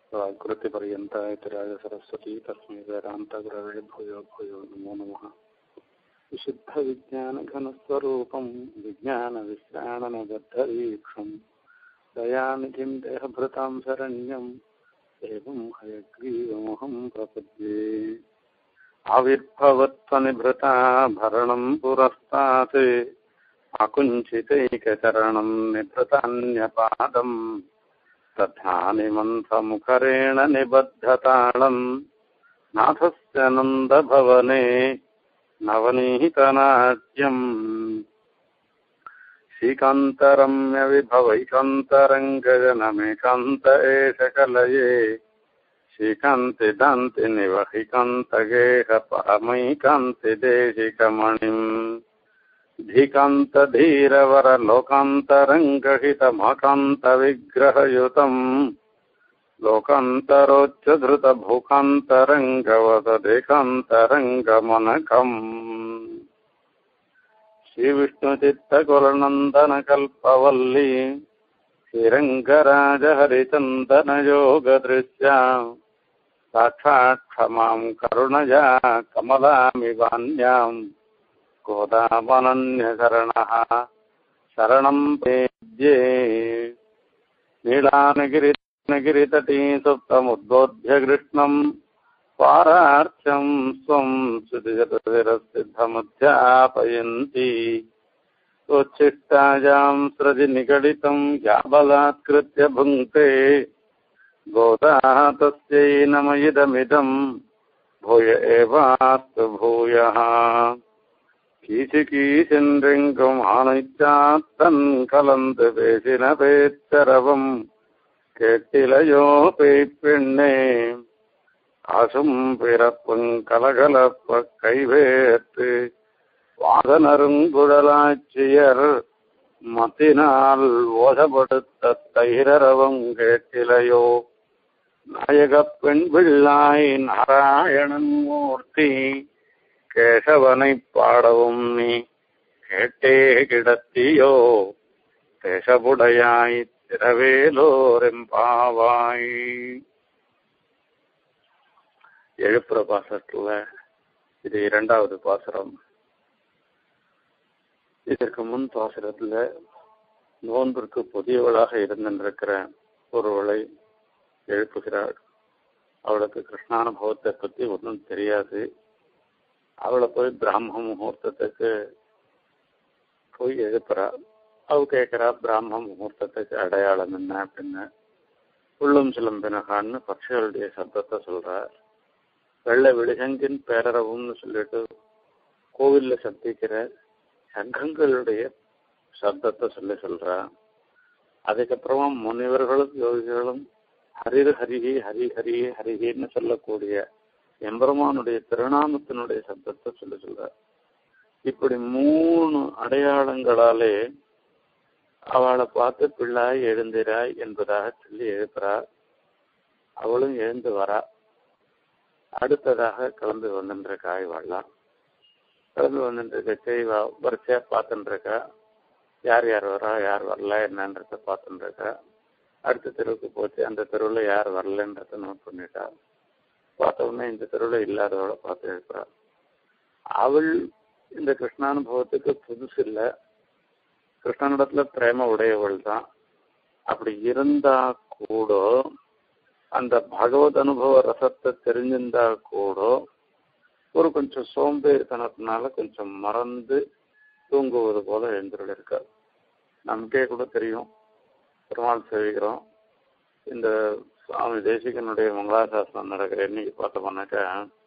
कृतिपर्यन्ता इति राजसरस्वती तस्मै वेदान्तगुरवे भूयो भूयो नमो नमः विशुद्धविज्ञानघनस्वरूपं विज्ञानविश्राणनबद्धवीक्षं दयानिधिं देहभृतां शरण्यं एवं हयग्रीवमहं प्रपद्ये आविर्भवत्वनिभृता भरणं पुरस्तात् आकुञ्चितैकचरणं निभृतान्यपादम् तथानिमन्थमुखरेण निबद्धताळम् नाथस्य नन्दभवने नवनीतनाट्यम् श्रीकान्तरम्यविभवैकान्तरङ्गजनमेकान्त एष कलये श्रीकान्ति दान्ति निवहिकान्तगेह परमैकान्तिदेशिकमणिम् धीकान्तधीरवरलोकान्तरङ्गहितमाकान्तविग्रहयुतम् लोकान्तरोच्चधृतभूकान्तरङ्गवसदेकान्तरङ्गमनकम् श्रीविष्णुचित्तकुलनन्दनकल्पवल्ली श्रीरङ्गराजहरिचन्दनयोगदृश्या साक्षात् क्षमां करुणया कमलामिवान्याम् गोदामनन्यशरणः शरणं पेद्ये नीलानगिरिनगिरितटी सुप्तमुद्बोध्य कृष्णम् पारार्थ्यं स्वं श्रुतिजतविरसिद्धमुध्यापयन्ति सोच्छिष्टायां सृजि निगडितं याबलात्कृत्य भुङ्क्ते गोदाः तस्यै नम इदमिदं भूय एवास्तु भूयः கீசுகீசென்றெங்கும் ஆணைச்சாத்தன் கலந்து பேசின பேச்சரவம் கேட்டிலையோ பேய்ப்பெண்ணே காசும் பிறப்பும் கலகலப்ப கைவேற்று வாதனருங்குழலாட்சியர் மத்தினால் ஓசப்படுத்த தைரரவம் கேட்டிலையோ நாயகப் பெண் பிள்ளாய் நாராயணன் மூர்த்தி கேசவனை பாடவும் நீ கேட்டே கிடத்தியோ தேசபுடையாய் திரவேலோரெம்பாவாய் எழுப்புற பாசத்துல இது இரண்டாவது பாசுரம் இதற்கு முன் பாசுரத்துல நோன்பிற்கு புதியவளாக இருந்திருக்கிற ஒருவளை எழுப்புகிறாள் அவளுக்கு கிருஷ்ணானுபவத்தை பத்தி ஒன்றும் தெரியாது அவளை போய் பிராம முகூர்த்தத்துக்கு போய் எழுப்புறா அவ கேட்குறா பிராம முகூர்த்தத்துக்கு அடையாளம் என்ன அப்படின்னு உள்ளும் சிலம்பினகான்னு பக்ஷிகளுடைய சப்தத்தை சொல்றார் வெள்ளை விழிசங்கின் பேரரவும்னு சொல்லிட்டு கோவில்ல சந்திக்கிற சங்கங்களுடைய சப்தத்தை சொல்லி சொல்றா அதுக்கப்புறமா முனிவர்களும் யோகிகளும் ஹரிர் ஹரிஹி ஹரி ஹரி ஹரிஹின்னு சொல்லக்கூடிய எம்பெருமானுடைய திருநாமத்தினுடைய சப்தத்தை சொல்லி சொல்ற இப்படி மூணு அடையாளங்களாலே அவளை பார்த்து பிள்ளாய் எழுந்திராய் என்பதாக சொல்லி எழுப்புறா அவளும் எழுந்து வரா அடுத்ததாக கிளம்பி வந்துருக்கா இவாள்லாம் கிளம்பி வந்துருக்க இவ வரிசையா பார்த்துருக்கா யார் யார் வரா யார் வரல என்னன்றத பார்த்துருக்கா அடுத்த தெருவுக்கு போச்சு அந்த தெருவில் யார் வரலன்றத நோட் பண்ணிட்டா பார்த்த உடனே இந்த தெருவில் இல்லாதவள பார்த்து எழுப்புறாள் அவள் இந்த கிருஷ்ணானுபவத்துக்கு புதுசு இல்லை கிருஷ்ணனிடத்துல பிரேம உடையவள் தான் அப்படி இருந்தா கூட அந்த பகவத் அனுபவ ரசத்தை தெரிஞ்சிருந்தா கூட ஒரு கொஞ்சம் சோம்பேறித்தனத்தினால கொஞ்சம் மறந்து தூங்குவது போல எழுந்துள்ள இருக்கார் நமக்கே கூட தெரியும் பெருமாள் சேவிக்கிறோம் இந்த சுவாமி தேசிகனுடைய மங்களாசாசனம் நடக்கிற இன்னைக்கு பார்த்தோம்னாக்கா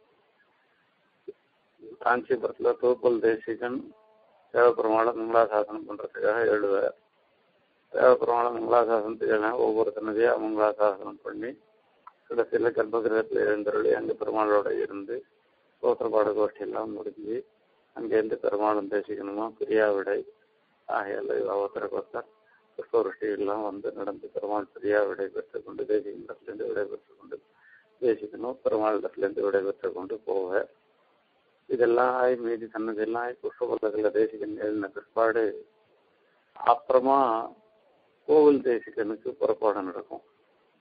காஞ்சிபுரத்தில் தூப்பல் தேசிகன் தேவப்பெருமாளை மங்களாசாசனம் பண்ணுறதுக்காக எழுதுவார் தேவப்பெருமாளை மங்களாசாசனத்துக்கு ஒவ்வொரு தனதையாக மங்களாசாசனம் பண்ணி கடைசியில் கர்ப்பகிரகத்தில் எழுந்தருளி அங்கே பெருமாளோட இருந்து சோத்திரப்பாடு கோஷ்டியெல்லாம் முடிஞ்சு அங்கேருந்து பெருமாளும் தேசிக்கணுமா பிரியாவிடை ஆகையால் ஒருத்தருக்கு ஒருத்தர் புஷ்பவருஷ்டி எல்லாம் வந்து நடந்து பெருமாள் பிரியா விடை பெற்று கொண்டு தேசிகண்டத்திலேருந்து விடை பெற்று கொண்டு தேசிக்கணும் பெருமாளிடத்துலேருந்து விடை பெற்று கொண்டு போவேன் இதெல்லாம் ஆகி மீதி சன்னதெல்லாம் ஆகி புஷ்பபல்லத்தில் தேசிகன் எழுதின பிற்பாடு அப்புறமா கோவில் தேசிகனுக்கு புறப்பாடு நடக்கும்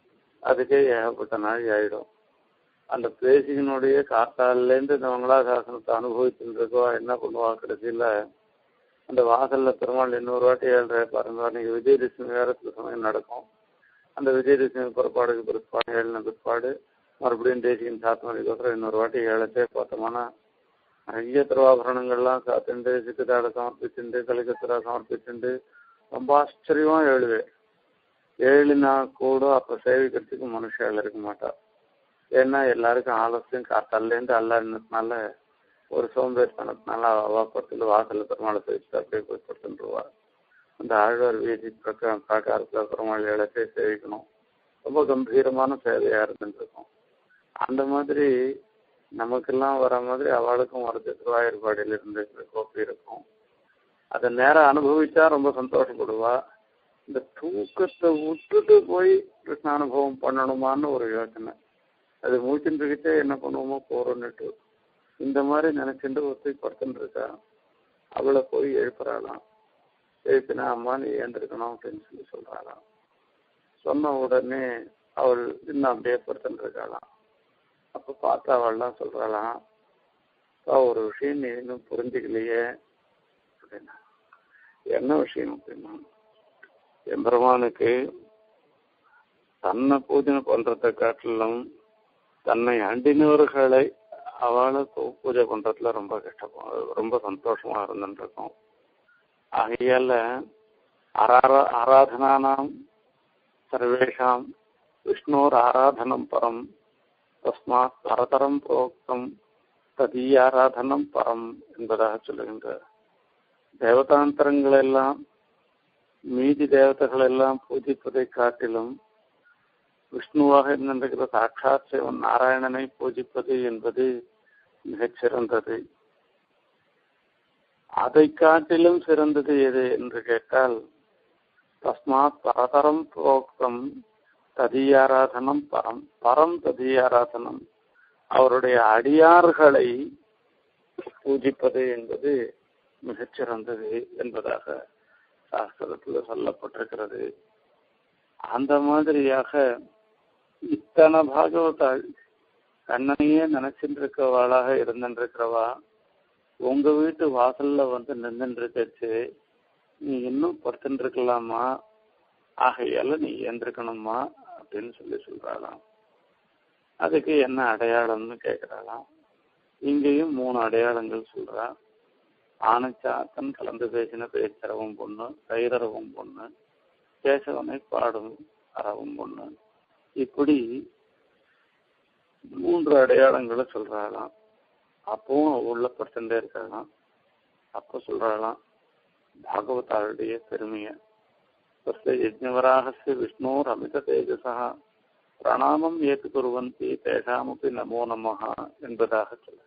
அதுக்கே ஏகப்பட்ட நாள் ஆயிடும் அந்த பேசிகனுடைய காத்தாலேருந்து இந்த மங்களாசாசனத்தை அனுபவிச்சுட்டு இருக்கோ என்ன பண்ணுவா கடைசியில் அந்த வாசல்ல பெருமாள் இன்னொரு வாட்டி ஏழ்ற பாருங்க அன்னைக்கு விஜயதசமி வேற சில சமயம் நடக்கும் அந்த விஜயதசமி பிற்பாடுக்கு பிற்பாடு ஏழின பிற்பாடு மறுபடியும் தேசிகன் சாத்தமணிக்கோசரம் இன்னொரு வாட்டி ஏழத்தே பார்த்தோம்னா நிறைய திருவாபரணங்கள்லாம் சாத்துண்டு சிக்குதாட சமர்ப்பிச்சுண்டு கலிகத்திரா சமர்ப்பிச்சுண்டு ரொம்ப ஆச்சரியமா எழுவேன் ஏழுனா கூட அப்ப சேவிக்கிறதுக்கு மனுஷால் இருக்க மாட்டா ஏன்னா எல்லாருக்கும் ஆலோசனையும் காத்தாலேருந்து அல்லாருனால ஒரு சோம்பேறித்தனத்தினால அவா படுத்துட்டு வாசல்ல பெருமாளை சேவிச்சுட்டு அப்படியே போய் படுத்துருவா அந்த ஆழ்வார் வீதி பிரகா பிராகாரத்தில் பெருமாள் ஏழத்தை சேவிக்கணும் ரொம்ப கம்பீரமான சேவையா இருந்துருக்கும் அந்த மாதிரி நமக்கெல்லாம் வர மாதிரி அவளுக்கும் வரது திருவாயூர்பாடியில் இருந்து கோப்பி இருக்கும் அதை நேரம் அனுபவிச்சா ரொம்ப சந்தோஷப்படுவா இந்த தூக்கத்தை விட்டுட்டு போய் கிருஷ்ண அனுபவம் பண்ணணுமான்னு ஒரு யோசனை அது மூச்சுட்டு இருக்கே என்ன பண்ணுவோமோ போறோன்னுட்டு இந்த மாதிரி நினைச்சுட்டு ஒத்தி படுத்துட்டு இருக்கா அவளை போய் எழுப்புறாளாம் எழுப்பினா அம்மா நீ ஏந்திருக்கணும் அப்படின்னு சொல்லி சொல்றாளாம் சொன்ன உடனே அவள் இன்னும் அப்படியே படுத்துட்டு இருக்காளாம் அப்ப பார்த்தா அவள்லாம் சொல்றாளாம் ஒரு விஷயம் நீ இன்னும் புரிஞ்சுக்கலையே அப்படின்னா என்ன விஷயம் அப்படின்னா எம்பெருமானுக்கு தன்னை பூஜை பண்றதை காட்டிலும் தன்னை அண்டினவர்களை அவளை பூஜை பண்றதுல ரொம்ப கஷ்டம் ரொம்ப சந்தோஷமா இருந்துருக்கும் ஆகையால ஆரார ஆராதனானாம் சர்வேஷாம் விஷ்ணோர் ஆராதனம் பரம் தஸ்மாத் பரதரம் புரோக்தம் ததீயாராதனம் பரம் என்பதாக சொல்லுகின்றார் தேவதாந்தரங்கள் எல்லாம் மீதி தேவதைகள் எல்லாம் பூஜிப்பதை காட்டிலும் விஷ்ணுவாக இருந்திருக்கிற சாட்சாத் சிவன் நாராயணனை பூஜிப்பது என்பது மிகச் சிறந்தது அதை காட்டிலும் சிறந்தது எது என்று கேட்டால் தஸ்மாத் பரதரம் புரோக்தம் ததியாராதனம் பரம் பரம் ததியாராதனம் அவருடைய அடியார்களை பூஜிப்பது என்பது மிகச்சிறந்தது என்பதாக சாஸ்திரத்தில் சொல்லப்பட்டிருக்கிறது அந்த மாதிரியாக இத்தனை பாகவதாள் கண்ணனையே நினைச்சிட்டு இருக்கவாளாக இருந்துருக்கிறவா உங்க வீட்டு வாசல்ல வந்து நின்றுட்டு இருக்கச்சு நீ இன்னும் படுத்துட்டு இருக்கலாமா ஆகையால நீ ஏந்திருக்கணுமா அப்படின்னு சொல்லி சொல்றாளாம் அதுக்கு என்ன அடையாளம்னு கேட்கிறாளாம் இங்கேயும் மூணு அடையாளங்கள் சொல்றா ஆனச்சாத்தன் கலந்து பேசின பேச்சரவும் பொண்ணு கைரவும் பொண்ணு கேசவனை பாடும் அறவும் பொண்ணு இப்படி மூன்று அடையாளங்களை சொல்றாளாம் அப்பவும் உள்ள பர்சன்டே இருக்காளாம் அப்ப சொல்றாளாம் பாகவதாளுடைய பெருமைய யஜ்ஞவராகஸ்ய விஷ்ணோர் அமித தேஜசா பிரணாமம் ஏத்து குருவந்தி தேஷாமப்பி நமோ நமஹா என்பதாக சொல்ல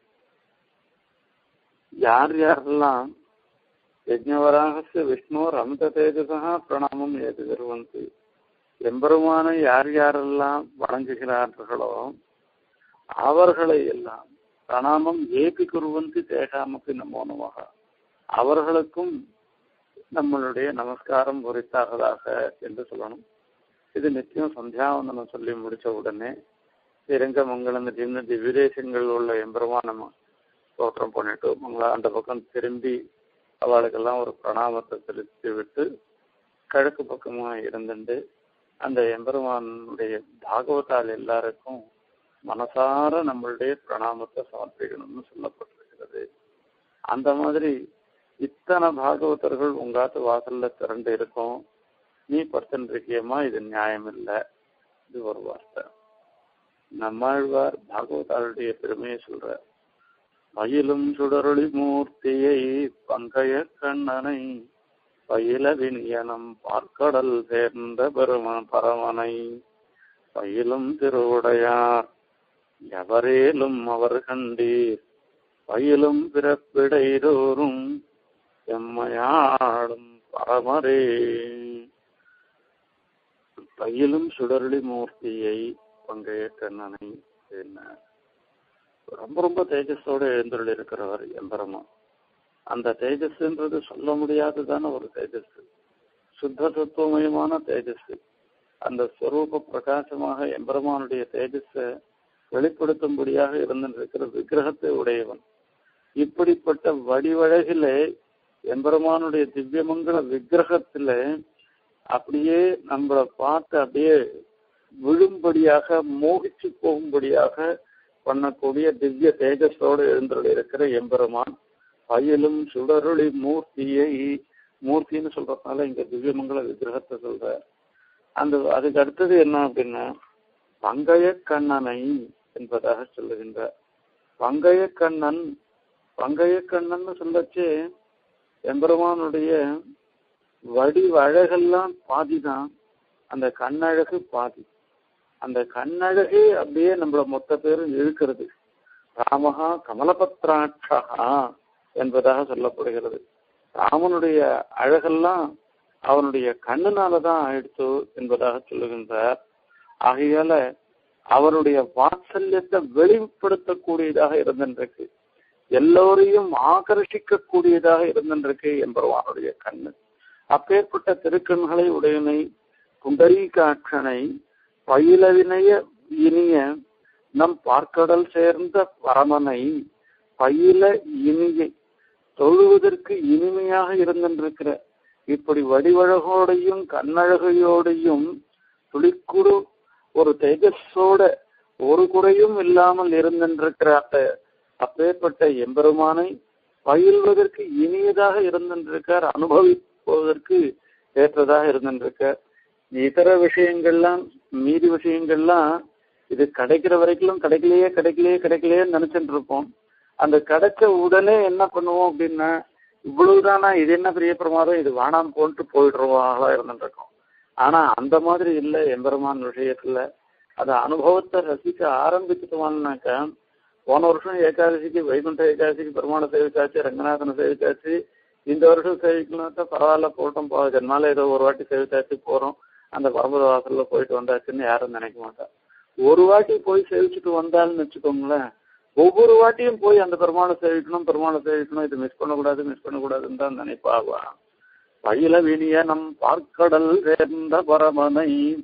யார் யாரெல்லாம் யஜ்ஞவராகஸ்ய விஷ்ணோர் அமித தேஜசா பிரணாமம் ஏத்து குருவந்தி எம்பெருமானை யார் யாரெல்லாம் வணங்குகிறார்களோ அவர்களை எல்லாம் பிரணாமம் ஏபி குருவந்தி தேஷாமப்பி நமோ நமகா அவர்களுக்கும் நம்மளுடைய நமஸ்காரம் உரித்தாகதாக என்று சொல்லணும் இது நிச்சயம் சந்தியாவந்தனம் சொல்லி முடிச்ச உடனே ஸ்ரீரங்க மங்களம் திவ்ய திவ்யதேசங்கள் உள்ள எம்பெருமா நம்ம தோற்றம் பண்ணிட்டு மங்களா அந்த பக்கம் திரும்பி அவளுக்கெல்லாம் ஒரு பிரணாமத்தை செலுத்தி விட்டு கிழக்கு பக்கமா இருந்துட்டு அந்த எம்பெருமானுடைய பாகவதால் எல்லாருக்கும் மனசார நம்மளுடைய பிரணாமத்தை சமர்ப்பிக்கணும்னு சொல்லப்பட்டிருக்கிறது அந்த மாதிரி இத்தனை பாகவதர்கள் உங்காத்து வாசல்ல திரண்டு இருக்கும் நீ பர்சன்ட் இருக்கியம்மா இது நியாயம் இல்லை இது ஒரு வார்த்தை நம்மாழ்வார் பாகவதாளுடைய பெருமையை சொல்ற பயிலும் சுடரொளி மூர்த்தியை பங்கைய கண்ணனை பயில வினியனம் பார்க்கடல் சேர்ந்த பெரும பரமனை பயிலும் திருவுடையார் எவரேலும் அவர் கண்டீர் பயிலும் பிறப்பிடைதோறும் செம்மையாடும் பரமரே பயிலும் சுடரொளி மூர்த்தியை பங்கைய கண்ணனை என்ன ரொம்ப ரொம்ப தேஜஸோடு எழுந்துள்ள இருக்கிறவர் எம்பரமா அந்த தேஜஸ்ன்றது சொல்ல முடியாததான ஒரு தேஜஸ் சுத்த தத்துவமயமான தேஜஸ் அந்த ஸ்வரூப பிரகாசமாக எம்பெருமானுடைய தேஜஸை வெளிப்படுத்தும்படியாக இருந்திருக்கிற விக்கிரகத்தை உடையவன் இப்படிப்பட்ட வடிவழகிலே எம்பெருமானுடைய திவ்யமங்கல விக்கிரகத்துல அப்படியே நம்மளை பார்த்து அப்படியே விழும்படியாக மோகிச்சு போகும்படியாக பண்ணக்கூடிய திவ்ய தேஜஸோடு எழுந்தருள் இருக்கிற எம்பெருமான் பயிலும் சுடருளி மூர்த்தியை மூர்த்தின்னு சொல்றதுனால இங்க திவ்யமங்கல விக்கிரகத்தை சொல்ற அந்த அதுக்கு அடுத்தது என்ன அப்படின்னா பங்கைய கண்ணனை என்பதாக சொல்லுகின்ற பங்கைய கண்ணன் பங்கைய கண்ணன் சொல்லச்சு எம்பெருமானுடைய வடிவழகெல்லாம் பாதிதான் அந்த கண்ணழகு பாதி அந்த கண்ணழகே அப்படியே நம்மள மொத்த பேரும் இழுக்கிறது ராமஹா கமலபத்ராட்சா என்பதாக சொல்லப்படுகிறது ராமனுடைய அழகெல்லாம் அவனுடைய கண்ணுனாலதான் ஆயிடுச்சு என்பதாக சொல்லுகின்றார் ஆகையால அவருடைய வாத்சல்யத்தை வெளிப்படுத்தக்கூடியதாக இருந்திருக்கு எல்லோரையும் ஆகர்ஷிக்கக்கூடியதாக இருந்திருக்கு என்பவனுடைய கண்ணு அப்பேற்பட்ட திருக்கண்களை உடையனை புண்டரீகாட்சனை பயிலவினைய இனிய நம் பார்க்கடல் சேர்ந்த பரமனை பயில இனிய தொழுவதற்கு இனிமையாக இருந்திருக்கிற இப்படி வடிவழகோடையும் கண்ணழகையோடையும் துளிக்குறு ஒரு தேஜஸோட ஒரு குறையும் இல்லாமல் இருந்திருக்கிற அந்த அப்பேற்பட்ட எம்பெருமானை பயில்வதற்கு இனியதாக இருந்திருக்கார் அனுபவிப்பதற்கு ஏற்றதாக இருந்திருக்கார் இதர விஷயங்கள்லாம் மீதி விஷயங்கள்லாம் இது கிடைக்கிற வரைக்கும் கிடைக்கலையே கிடைக்கலையே கிடைக்கலையேன்னு நினைச்சிட்டு இருப்போம் அந்த கிடைச்ச உடனே என்ன பண்ணுவோம் அப்படின்னா இவ்வளவுதானா இது என்ன பெரிய பிரமாதம் இது வானாம் போன்ட்டு போயிடுறவாங்களா இருந்துட்டு இருக்கோம் ஆனா அந்த மாதிரி இல்லை எம்பெருமான் விஷயத்துல அந்த அனுபவத்தை ரசிக்க ஆரம்பிச்சுட்டோம்னாக்கா போன வருஷம் ஏகாதசிக்கு வைகுண்ட ஏகாதசிக்கு பெருமாளை சேவிச்சாச்சு ரங்கநாதனை சேவிச்சாச்சு இந்த வருஷம் சேவிக்கணும்னா பரவாயில்ல போட்டோம் போ ஜென்மால ஏதோ ஒரு வாட்டி சேவிச்சாச்சு போறோம் அந்த பரம்பரை வாசல்ல போயிட்டு வந்தாச்சுன்னு யாரும் நினைக்க மாட்டா ஒரு வாட்டி போய் சேவிச்சுட்டு வந்தாலும் வச்சுக்கோங்களேன் ஒவ்வொரு வாட்டியும் போய் அந்த பெருமாளை சேவிக்கணும் பெருமாளை சேவிக்கணும் இது மிஸ் பண்ணக்கூடாது மிஸ் பண்ணக்கூடாதுன்னு தான் நினைப்பாவா பயில வினிய நம் பார்க்கடல் சேர்ந்த பரமனை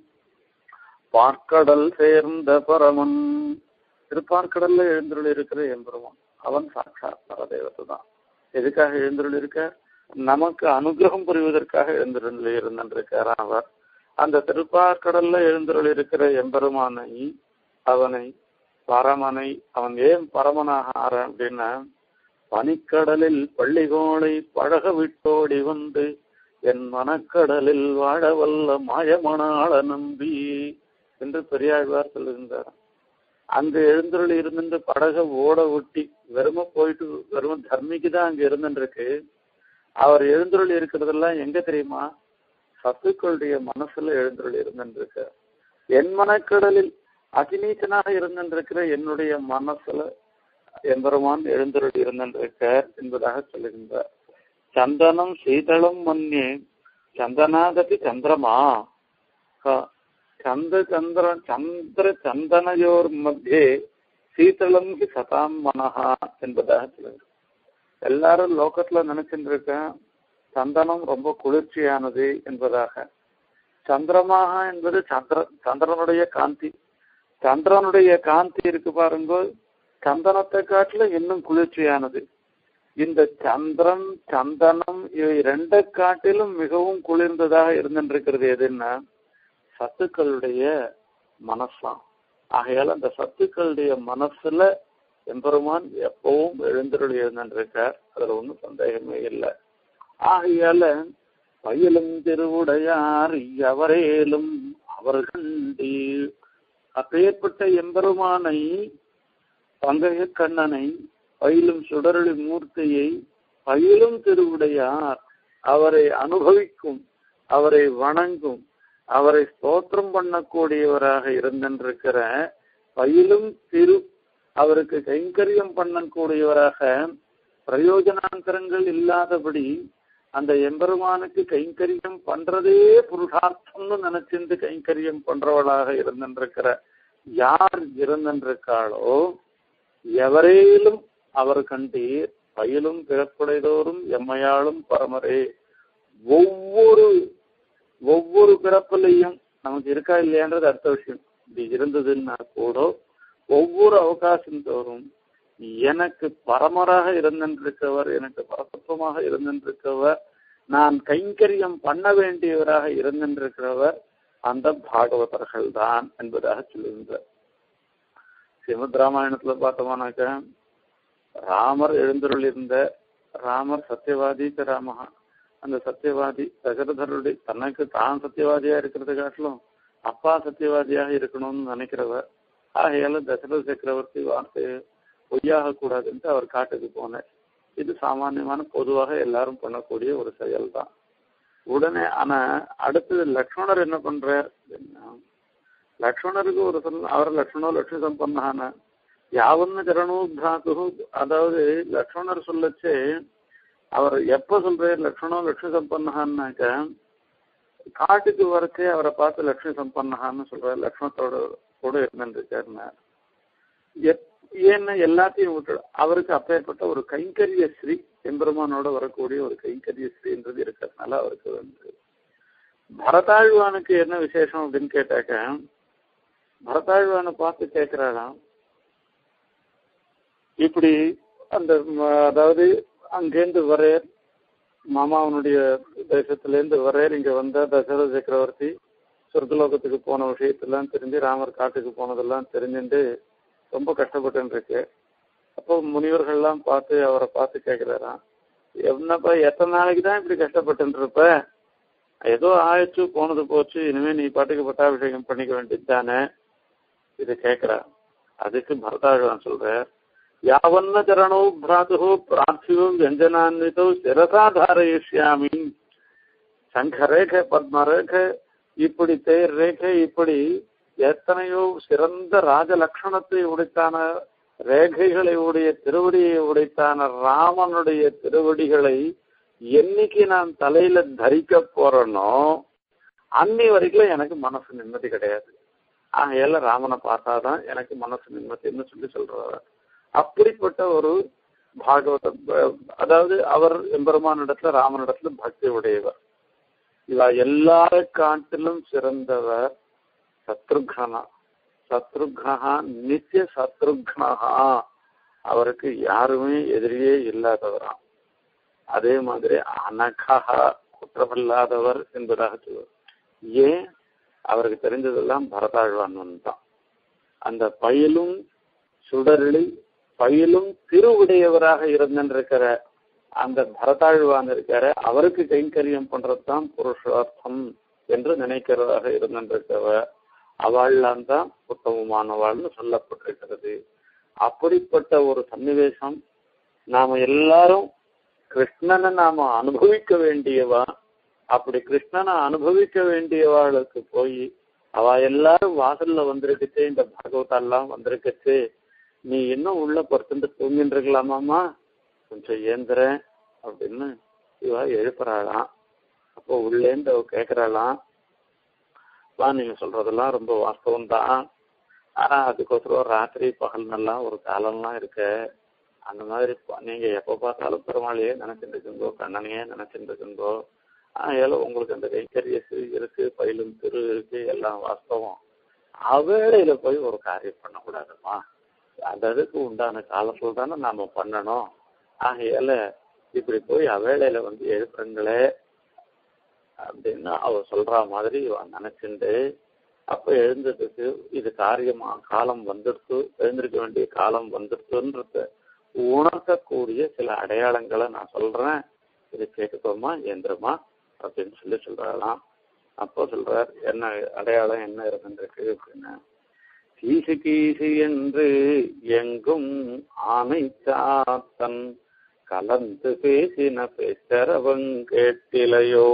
பார்க்கடல் சேர்ந்த பரமன் திருப்பார்க்கடல்ல எழுந்துள்ள இருக்கிற எம்பெருமான் அவன் சாட்சாத் பரதேவத்தை தான் எதுக்காக எழுந்துள்ள இருக்க நமக்கு அனுகிரகம் புரிவதற்காக எழுந்துள்ள இருந்திருக்கார் அவர் அந்த திருப்பார்க்கடல்ல எழுந்துள்ள இருக்கிற எம்பெருமானை அவனை பரமனை அவன் ஏன் பரமனாக ஆற அப்படின்னா பனிக்கடலில் பள்ளிகோளை பழக விட்டோடி வந்து என் மனக்கடலில் வாழவல்ல மாயமனாள நம்பி என்று பெரியாழ்வார் சொல்லுகின்றார் அங்க எழுந்தருள் இருந்துட்டு படக ஓட ஒட்டி வெறும போயிட்டு வெறும தர்மிக்கு தான் அங்க இருந்துருக்கு அவர் எழுந்தருள் இருக்கிறதெல்லாம் எங்க தெரியுமா சத்துக்களுடைய மனசுல எழுந்தருள் இருந்துருக்கு என் மனக்கடலில் அகிநீச்சனாக இருந்திருக்கிற என்னுடைய மனசுல எம்பெருமான் எழுந்தருள் இருந்திருக்கார் என்பதாக சொல்லுகின்றார் சந்தனம் சீதளம் மன்னே சந்தனாகதி சந்திரமா சந்த சந்திர சந்திர சந்தனயோர் மத்தியே சீதளம் ஹி சதாம் மனஹா என்பதாக சொல்லுங்க எல்லாரும் லோகத்துல நினைச்சுட்டு இருக்கேன் சந்தனம் ரொம்ப குளிர்ச்சியானது என்பதாக சந்திரமாக என்பது சந்திர சந்திரனுடைய காந்தி சந்திரனுடைய காந்தி இருக்கு பாருங்க சந்தனத்தை காட்டில இன்னும் குளிர்ச்சியானது இந்த சந்திரன் சந்தனம் இவை ரெண்டை காட்டிலும் மிகவும் குளிர்ந்ததாக இருந்திருக்கிறது எதுன்னா சத்துக்களுடைய மனசாம் ஆகையால அந்த சத்துக்களுடைய மனசுல எம்பெருமான் எப்பவும் எழுந்தருள் இருந்திருக்கார் அதுல ஒன்றும் சந்தேகமே இல்லை ஆகையால பயிலும் திருவுடையார் எவரேலும் அவர்கண்டி அப்பேற்பட்ட எம்பெருமானை பங்கைய கண்ணனை பயிலும் சுடரொளி மூர்த்தியை பயிலும் திருவுடையார் அவரை அனுபவிக்கும் அவரை வணங்கும் அவரை ஸ்தோத்திரம் பண்ணக்கூடியவராக இருந்திருக்கிற பயிலும் திரு அவருக்கு கைங்கரியம் பண்ணக்கூடியவராக பிரயோஜனாந்தரங்கள் இல்லாதபடி அந்த எம்பெருமானுக்கு கைங்கரியம் பண்றதே புருஷார்த்தம்னு நினைச்சிருந்து கைங்கரியம் பண்றவளாக இருந்திருக்கிற யார் இருந்திருக்காளோ எவரேலும் அவர் கண்டீர் பயிலும் பிறப்புடைதோறும் எம்மையாளும் பரமரே ஒவ்வொரு ஒவ்வொரு பிறப்பிலையும் நமக்கு இருக்கா இல்லையான்றது அடுத்த விஷயம் இப்படி இருந்ததுன்னா கூட ஒவ்வொரு அவகாசம் தோறும் எனக்கு பரமராக இருந்திருக்கவர் எனக்கு பரசத்துவமாக இருந்திருக்கவர் நான் கைங்கரியம் பண்ண வேண்டியவராக இருந்திருக்கிறவர் அந்த பாகவதர்கள் தான் என்பதாக சொல்லுகின்றார் ஸ்ரீமத் ராமாயணத்துல பார்த்தோம்னாக்க ராமர் எழுந்தருளிருந்த ராமர் சத்தியவாதி ராமஹா அந்த சத்தியவாதி தசரதருடைய தனக்கு தான் சத்தியவாதியா இருக்கிறத காட்டிலும் அப்பா சத்தியவாதியாக இருக்கணும்னு நினைக்கிறவர் ஆகையால தசரத சக்கரவர்த்தி வார்த்தை பொய்யாக கூடாதுன்ட்டு அவர் காட்டுக்கு போனார் இது சாமானியமான பொதுவாக எல்லாரும் பண்ணக்கூடிய ஒரு செயல் தான் உடனே ஆனா அடுத்தது லக்ஷ்மணர் என்ன பண்றார் அப்படின்னா லக்ஷ்மணருக்கு ஒரு சொல் அவர் லக்ஷ்மணோ லட்சுமி சம்பன்னான யாவன்னு சரணோ பிராத்து அதாவது லக்ஷ்மணர் சொல்லச்சு அவர் எப்ப சொல்றாரு லக்ஷ்மணோ லட்சுமி சம்பன்னான்னாக்க காட்டுக்கு வரச்சே அவரை பார்த்து லட்சுமி சம்பன்னகான்னு சொல்றாரு லக்ஷ்மணத்தோட கூட இருந்துருக்காருன்னா ஏன்னா எல்லாத்தையும் விட்டு அவருக்கு அப்பேற்பட்ட ஒரு கைங்கரிய ஸ்ரீ எம்பெருமானோட வரக்கூடிய ஒரு கைங்கரிய ஸ்ரீன்றது இருக்கிறதுனால அவருக்கு வந்து பரதாழ்வானுக்கு என்ன விசேஷம் அப்படின்னு கேட்டாக்க பரதாழ்வானை பார்த்து கேட்கிறாராம் இப்படி அந்த அதாவது அங்கேருந்து வரேர் மாமாவனுடைய தேசத்திலேருந்து வரேர் இங்க வந்த தசரத சக்கரவர்த்தி சொர்க்கலோகத்துக்கு போன விஷயத்தெல்லாம் தெரிஞ்சு ராமர் காட்டுக்கு போனதெல்லாம் தெரிஞ்சுட்டு ரொம்ப கஷ்டப்பட்டு இருக்கு அப்போ முனிவர்கள்லாம் பார்த்து அவரை பார்த்து கேட்கிறாராம் என்னப்பா எத்தனை நாளைக்கு தான் இப்படி கஷ்டப்பட்டு இருப்ப ஏதோ ஆயிடுச்சு போனது போச்சு இனிமே நீ பாட்டுக்கு பட்டாபிஷேகம் பண்ணிக்க வேண்டியது தானே இது கேட்கிறா அதுக்கு பரதாழ்வான் சொல்ற யாவன்ன சரணோ பிராத்து பிரார்த்தியோ வியஞ்சனான்விதோ சிரசா தாரயிஷ்யாமி சங்கரேக பத்மரேக இப்படி தேர் ரேகை இப்படி எத்தனையோ சிறந்த ராஜ லட்சணத்தை உடைத்தான ரேகைகளை உடைய திருவடியை உடைத்தான ராமனுடைய திருவடிகளை என்னைக்கு நான் தலையில தரிக்க போறேனோ அன்னி வரைக்கும் எனக்கு மனசு நிம்மதி கிடையாது ஆகையால ராமனை பார்த்தாதான் எனக்கு மனசு நிம்மதின்னு சொல்லி சொல்றாரு அப்படிப்பட்ட ஒரு பாகவத அதாவது அவர் எம்பெருமானிடத்துல ராமனிடத்துல பக்தி உடையவர் இவ எல்லார காட்டிலும் சிறந்தவர் சத்ருகனா சத்ருகனா நித்திய சத்ருகனா அவருக்கு யாருமே எதிரியே இல்லாதவராம் அதே மாதிரி அனகா குற்றமில்லாதவர் என்பதாக சொல்லுவார் ஏன் அவருக்கு தெரிஞ்சதெல்லாம் பரதாழ்வான் தான் அந்த பயிலும் சுடரில் பயிலும் திருவுடையவராக இருந்திருக்கிற அந்த பரதாழ்வான் இருக்கிற அவருக்கு கைங்கரியம் பண்றதுதான் புருஷார்த்தம் என்று நினைக்கிறதாக இருந்திருக்கிறவர் அவள்லாம் தான் உத்தமமானவாள்னு சொல்லப்பட்டிருக்கிறது அப்படிப்பட்ட ஒரு சன்னிவேசம் நாம எல்லாரும் கிருஷ்ணனை நாம அனுபவிக்க வேண்டியவா அப்படி கிருஷ்ணனை அனுபவிக்க வேண்டியவாளுக்கு போய் அவ எல்லாரும் வாசல்ல வந்திருக்குச்சு இந்த பாகவதெல்லாம் வந்திருக்குச்சு நீ இன்னும் உள்ள பொறுத்துட்டு தூங்கிட்டு இருக்கலாமாமா கொஞ்சம் ஏந்திரேன் அப்படின்னு இவ எழுப்புறாளாம் அப்போ உள்ளேந்து அவ கேக்குறாளாம் வா நீங்க சொல்றதெல்லாம் ரொம்ப வாஸ்தவம் தான் ஆனா அதுக்கோசரம் ராத்திரி பகல்னெல்லாம் ஒரு காலம்லாம் இருக்கு அந்த மாதிரி நீங்க எப்ப பார்த்தாலும் பெருமாளையே நினைச்சிட்டு இருக்குங்கோ கண்ணனையே நினைச்சிட்டு இருக்குங்கோ ஆனாலும் உங்களுக்கு அந்த கைக்கரிய இருக்கு பயிலும் திரு இருக்கு எல்லாம் வாஸ்தவம் அவேளையில போய் ஒரு காரியம் பண்ணக்கூடாதுமா அந்த இதுக்கு உண்டான காலத்துல தானே நாம பண்ணணும் ஆகையால இப்படி போய் அவேளையில வந்து எழுப்புறங்களே அப்படின்னு அவ சொல்ற மாதிரி நினைச்சுண்டு அப்ப எழுந்ததுக்கு இது காரியமா காலம் வந்துடுத்து எழுந்திருக்க வேண்டிய காலம் வந்துடுத்துன்றத உணர்த்தக்கூடிய சில அடையாளங்களை நான் சொல்றேன் இது கேட்டுக்கோமா எந்திரமா அப்படின்னு சொல்லி சொல்றாராம் அப்போ சொல்றார் என்ன அடையாளம் என்ன இருந்திருக்கு அப்படின்னா கீசு கீசு என்று எங்கும் ஆனை சாத்தன் கலந்து பேசின பேச்சரவங் கேட்டிலையோ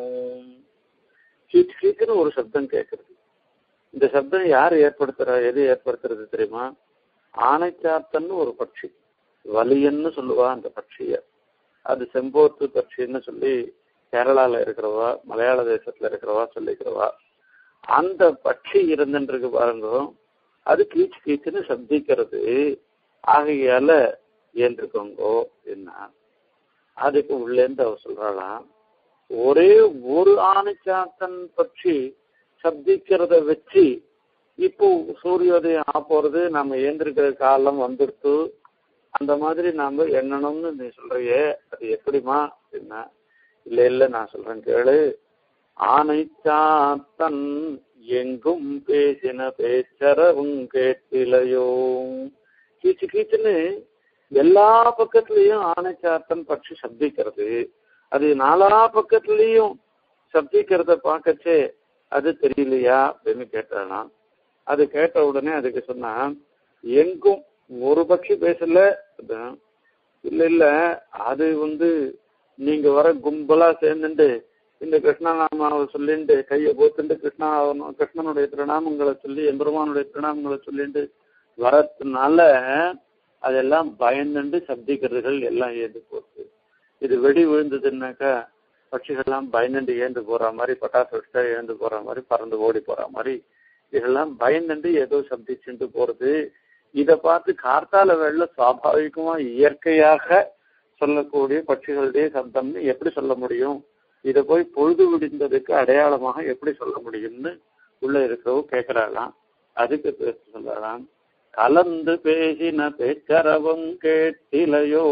கீச்சு கீச்சுன்னு ஒரு சப்தம் கேட்கறது இந்த சப்தம் யார் ஏற்படுத்துறா எது ஏற்படுத்துறது தெரியுமா ஆனைச்சாத்தன்னு ஒரு பட்சி வலியன்னு சொல்லுவா அந்த பட்சிய அது செம்போத்து பட்சின்னு சொல்லி கேரளால இருக்கிறவா மலையாள தேசத்துல இருக்கிறவா சொல்லிக்கிறவா அந்த பட்சி இருந்துருக்கு பாருங்க அது கீச்சு கீச்சுன்னு சப்திக்கிறது ஆகையால ஏந்திருக்கோங்கோ என்ன அதுக்கு உள்ளேந்து அவ சொல்றாளாம் ஒரே ஒரு ஆணைச்சாத்தன் பற்றி சப்திக்கிறத வச்சு இப்போ சூரியோதயம் ஆ போறது நம்ம ஏந்திருக்கிற காலம் வந்துடுத்து அந்த மாதிரி நாம எண்ணணும்னு நீ சொல்றியே அது எப்படிமா அப்படின்னா இல்ல இல்ல நான் சொல்றேன் கேளு ஆனை சாத்தன் எங்கும் பேசின பேச்சரவும் கேட்டிலையோ கீச்சு கீச்சுன்னு எல்லா பக்கத்துலயும் ஆனைச்சாத்தன் பட்சி சப்திக்கிறது அது நாலா பக்கத்துலயும் சப்திக்கிறத பார்க்கச்சே அது தெரியலையா அப்படின்னு கேட்டானா அது கேட்ட உடனே அதுக்கு சொன்னா எங்கும் ஒரு பட்சி பேசல அதான். இல்ல இல்ல அது வந்து நீங்க வர கும்பலா சேர்ந்துட்டு இந்த கிருஷ்ணநாமாவை சொல்லிட்டு கையை போத்துட்டு கிருஷ்ணா கிருஷ்ணனுடைய திருநாமங்களை சொல்லி எம்பெருமானுடைய திருநாமங்களை சொல்லிட்டு வரதுனால அதெல்லாம் பயந்துண்டு சப்திக்கிறதுகள் எல்லாம் ஏந்து போச்சு இது வெடி விழுந்ததுன்னாக்கா பட்சிகள்லாம் பயந்துண்டு ஏந்து போற மாதிரி பட்டாசு வச்சுட்டா ஏந்து போற மாதிரி பறந்து ஓடி போற மாதிரி இதெல்லாம் பயந்துண்டு ஏதோ சப்திச்சுட்டு போறது இத பார்த்து கார்த்தால வேலை சுவாபாவிகமா இயற்கையாக சொல்லக்கூடிய பட்சிகளுடைய சப்தம்னு எப்படி சொல்ல முடியும் இத போய் பொழுது விடிந்ததுக்கு அடையாளமாக எப்படி சொல்ல முடியும்னு உள்ள இருக்கிறவ கேட்கிறாளாம் அதுக்கு பேச சொல்லலாம் கலந்து பேசின பேச்சரவம் கேட்டிலையோ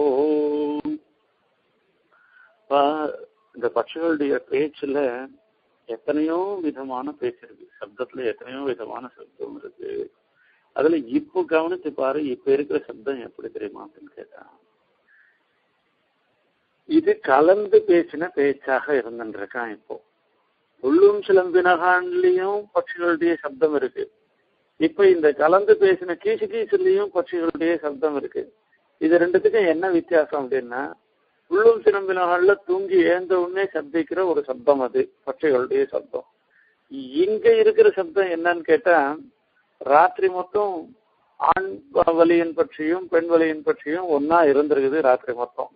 பா- இந்த பட்சிகளுடைய பேச்சுல எத்தனையோ விதமான பேச்சு இருக்கு சப்தத்துல எத்தனையோ விதமான சப்தம் இருக்கு அதுல இப்போ கவனிச்சு பாரு இப்ப இருக்கிற சப்தம் எப்படி தெரியுமா அப்படின்னு கேட்டான் இது கலந்து பேசின பேச்சாக இருந்துருக்கான் இப்போ உள்ளும் சிலம்பினகான்லயும் பட்சிகளுடைய சப்தம் இருக்கு இப்ப இந்த கலந்து பேசின கீசு கீசுலயும் பட்சிகளுடைய சப்தம் இருக்கு இது ரெண்டுத்துக்கும் என்ன வித்தியாசம் அப்படின்னா உள்ளும் சிலம்பினகான்ல தூங்கி ஏந்த உடனே சப்திக்கிற ஒரு சப்தம் அது பட்சிகளுடைய சப்தம் இங்க இருக்கிற சப்தம் என்னன்னு கேட்டா ராத்திரி மொத்தம் ஆண் வலியின் பற்றியும் பெண் வலியின் பற்றியும் ஒன்னா இருந்திருக்குது ராத்திரி மொத்தம்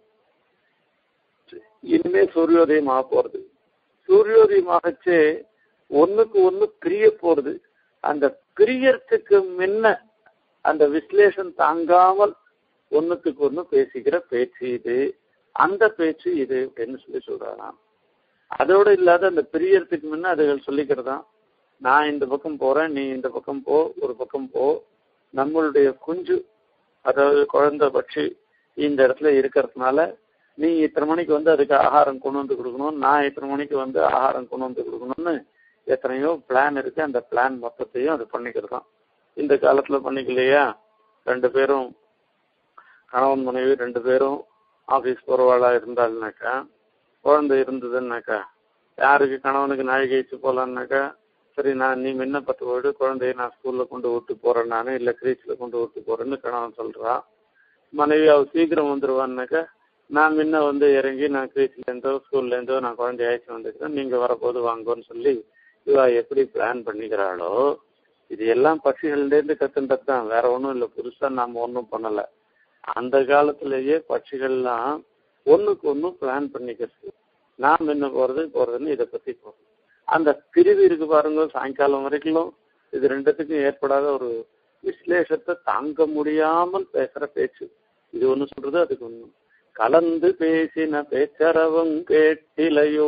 இனிமே சூரியோதயம் ஆக போறது சூரியோதயம் ஆகச்சே ஒண்ணுக்கு ஒண்ணு பிரிய போறது அந்த பிரியறதுக்கு முன்ன அந்த விஸ்லேஷன் தாங்காமல் ஒண்ணுத்துக்கு ஒண்ணு பேசிக்கிற பேச்சு இது அந்த பேச்சு இது அப்படின்னு சொல்லி சொல்றாராம் அதோட இல்லாத அந்த பிரியறதுக்கு முன்ன அதுகள் சொல்லிக்கிறதா நான் இந்த பக்கம் போறேன் நீ இந்த பக்கம் போ ஒரு பக்கம் போ நம்மளுடைய குஞ்சு அதாவது குழந்தை பட்சி இந்த இடத்துல இருக்கிறதுனால நீ இத்தனை மணிக்கு வந்து அதுக்கு ஆகாரம் கொண்டு வந்து கொடுக்கணும் நான் இத்தனை மணிக்கு வந்து ஆகாரம் கொண்டு வந்து கொடுக்கணும்னு எத்தனையோ பிளான் இருக்கு அந்த பிளான் மொத்தத்தையும் அது பண்ணிக்கிறதாம் இந்த காலத்துல பண்ணிக்கலையா ரெண்டு பேரும் கணவன் மனைவி ரெண்டு பேரும் ஆபீஸ் போறவாளா இருந்தாள்னாக்கா குழந்தை இருந்ததுன்னாக்கா யாருக்கு கணவனுக்கு நாழிகை வச்சு போலான்னாக்கா சரி நான் நீ முன்ன பத்து போயிடு குழந்தைய நான் ஸ்கூல்ல கொண்டு விட்டு போறேன் நானு இல்ல கிரீச்ல கொண்டு விட்டு போறேன்னு கணவன் சொல்றான் மனைவி அவ சீக்கிரம் வந்துருவான்னாக்கா நான் முன்ன வந்து இறங்கி நான் கிரீச்ல இருந்தோ ஸ்கூல்ல இருந்தோ நான் குழந்தைய அழைச்சி வந்துக்கிறேன் நீங்க வரப்போது வாங்கோன்னு சொல்லி இவ எப்படி பிளான் பண்ணிக்கிறாளோ இது எல்லாம் பட்சிகள்லேருந்து கத்துன்றது தான் வேற ஒன்றும் இல்லை புதுசா நாம ஒன்றும் பண்ணல அந்த காலத்திலேயே பட்சிகள்லாம் ஒண்ணுக்கு ஒண்ணு பிளான் பண்ணிக்கிறது நாம் என்ன போறது போறதுன்னு இதை பத்தி போறோம் அந்த பிரிவு இருக்கு பாருங்க சாயங்காலம் வரைக்கும் இது ரெண்டுத்துக்கும் ஏற்படாத ஒரு விஸ்லேஷத்தை தாங்க முடியாமல் பேசுற பேச்சு இது ஒண்ணு சொல்றது அதுக்கு ஒண்ணு கலந்து பேசின பேச்சரவம் கேட்டிலையோ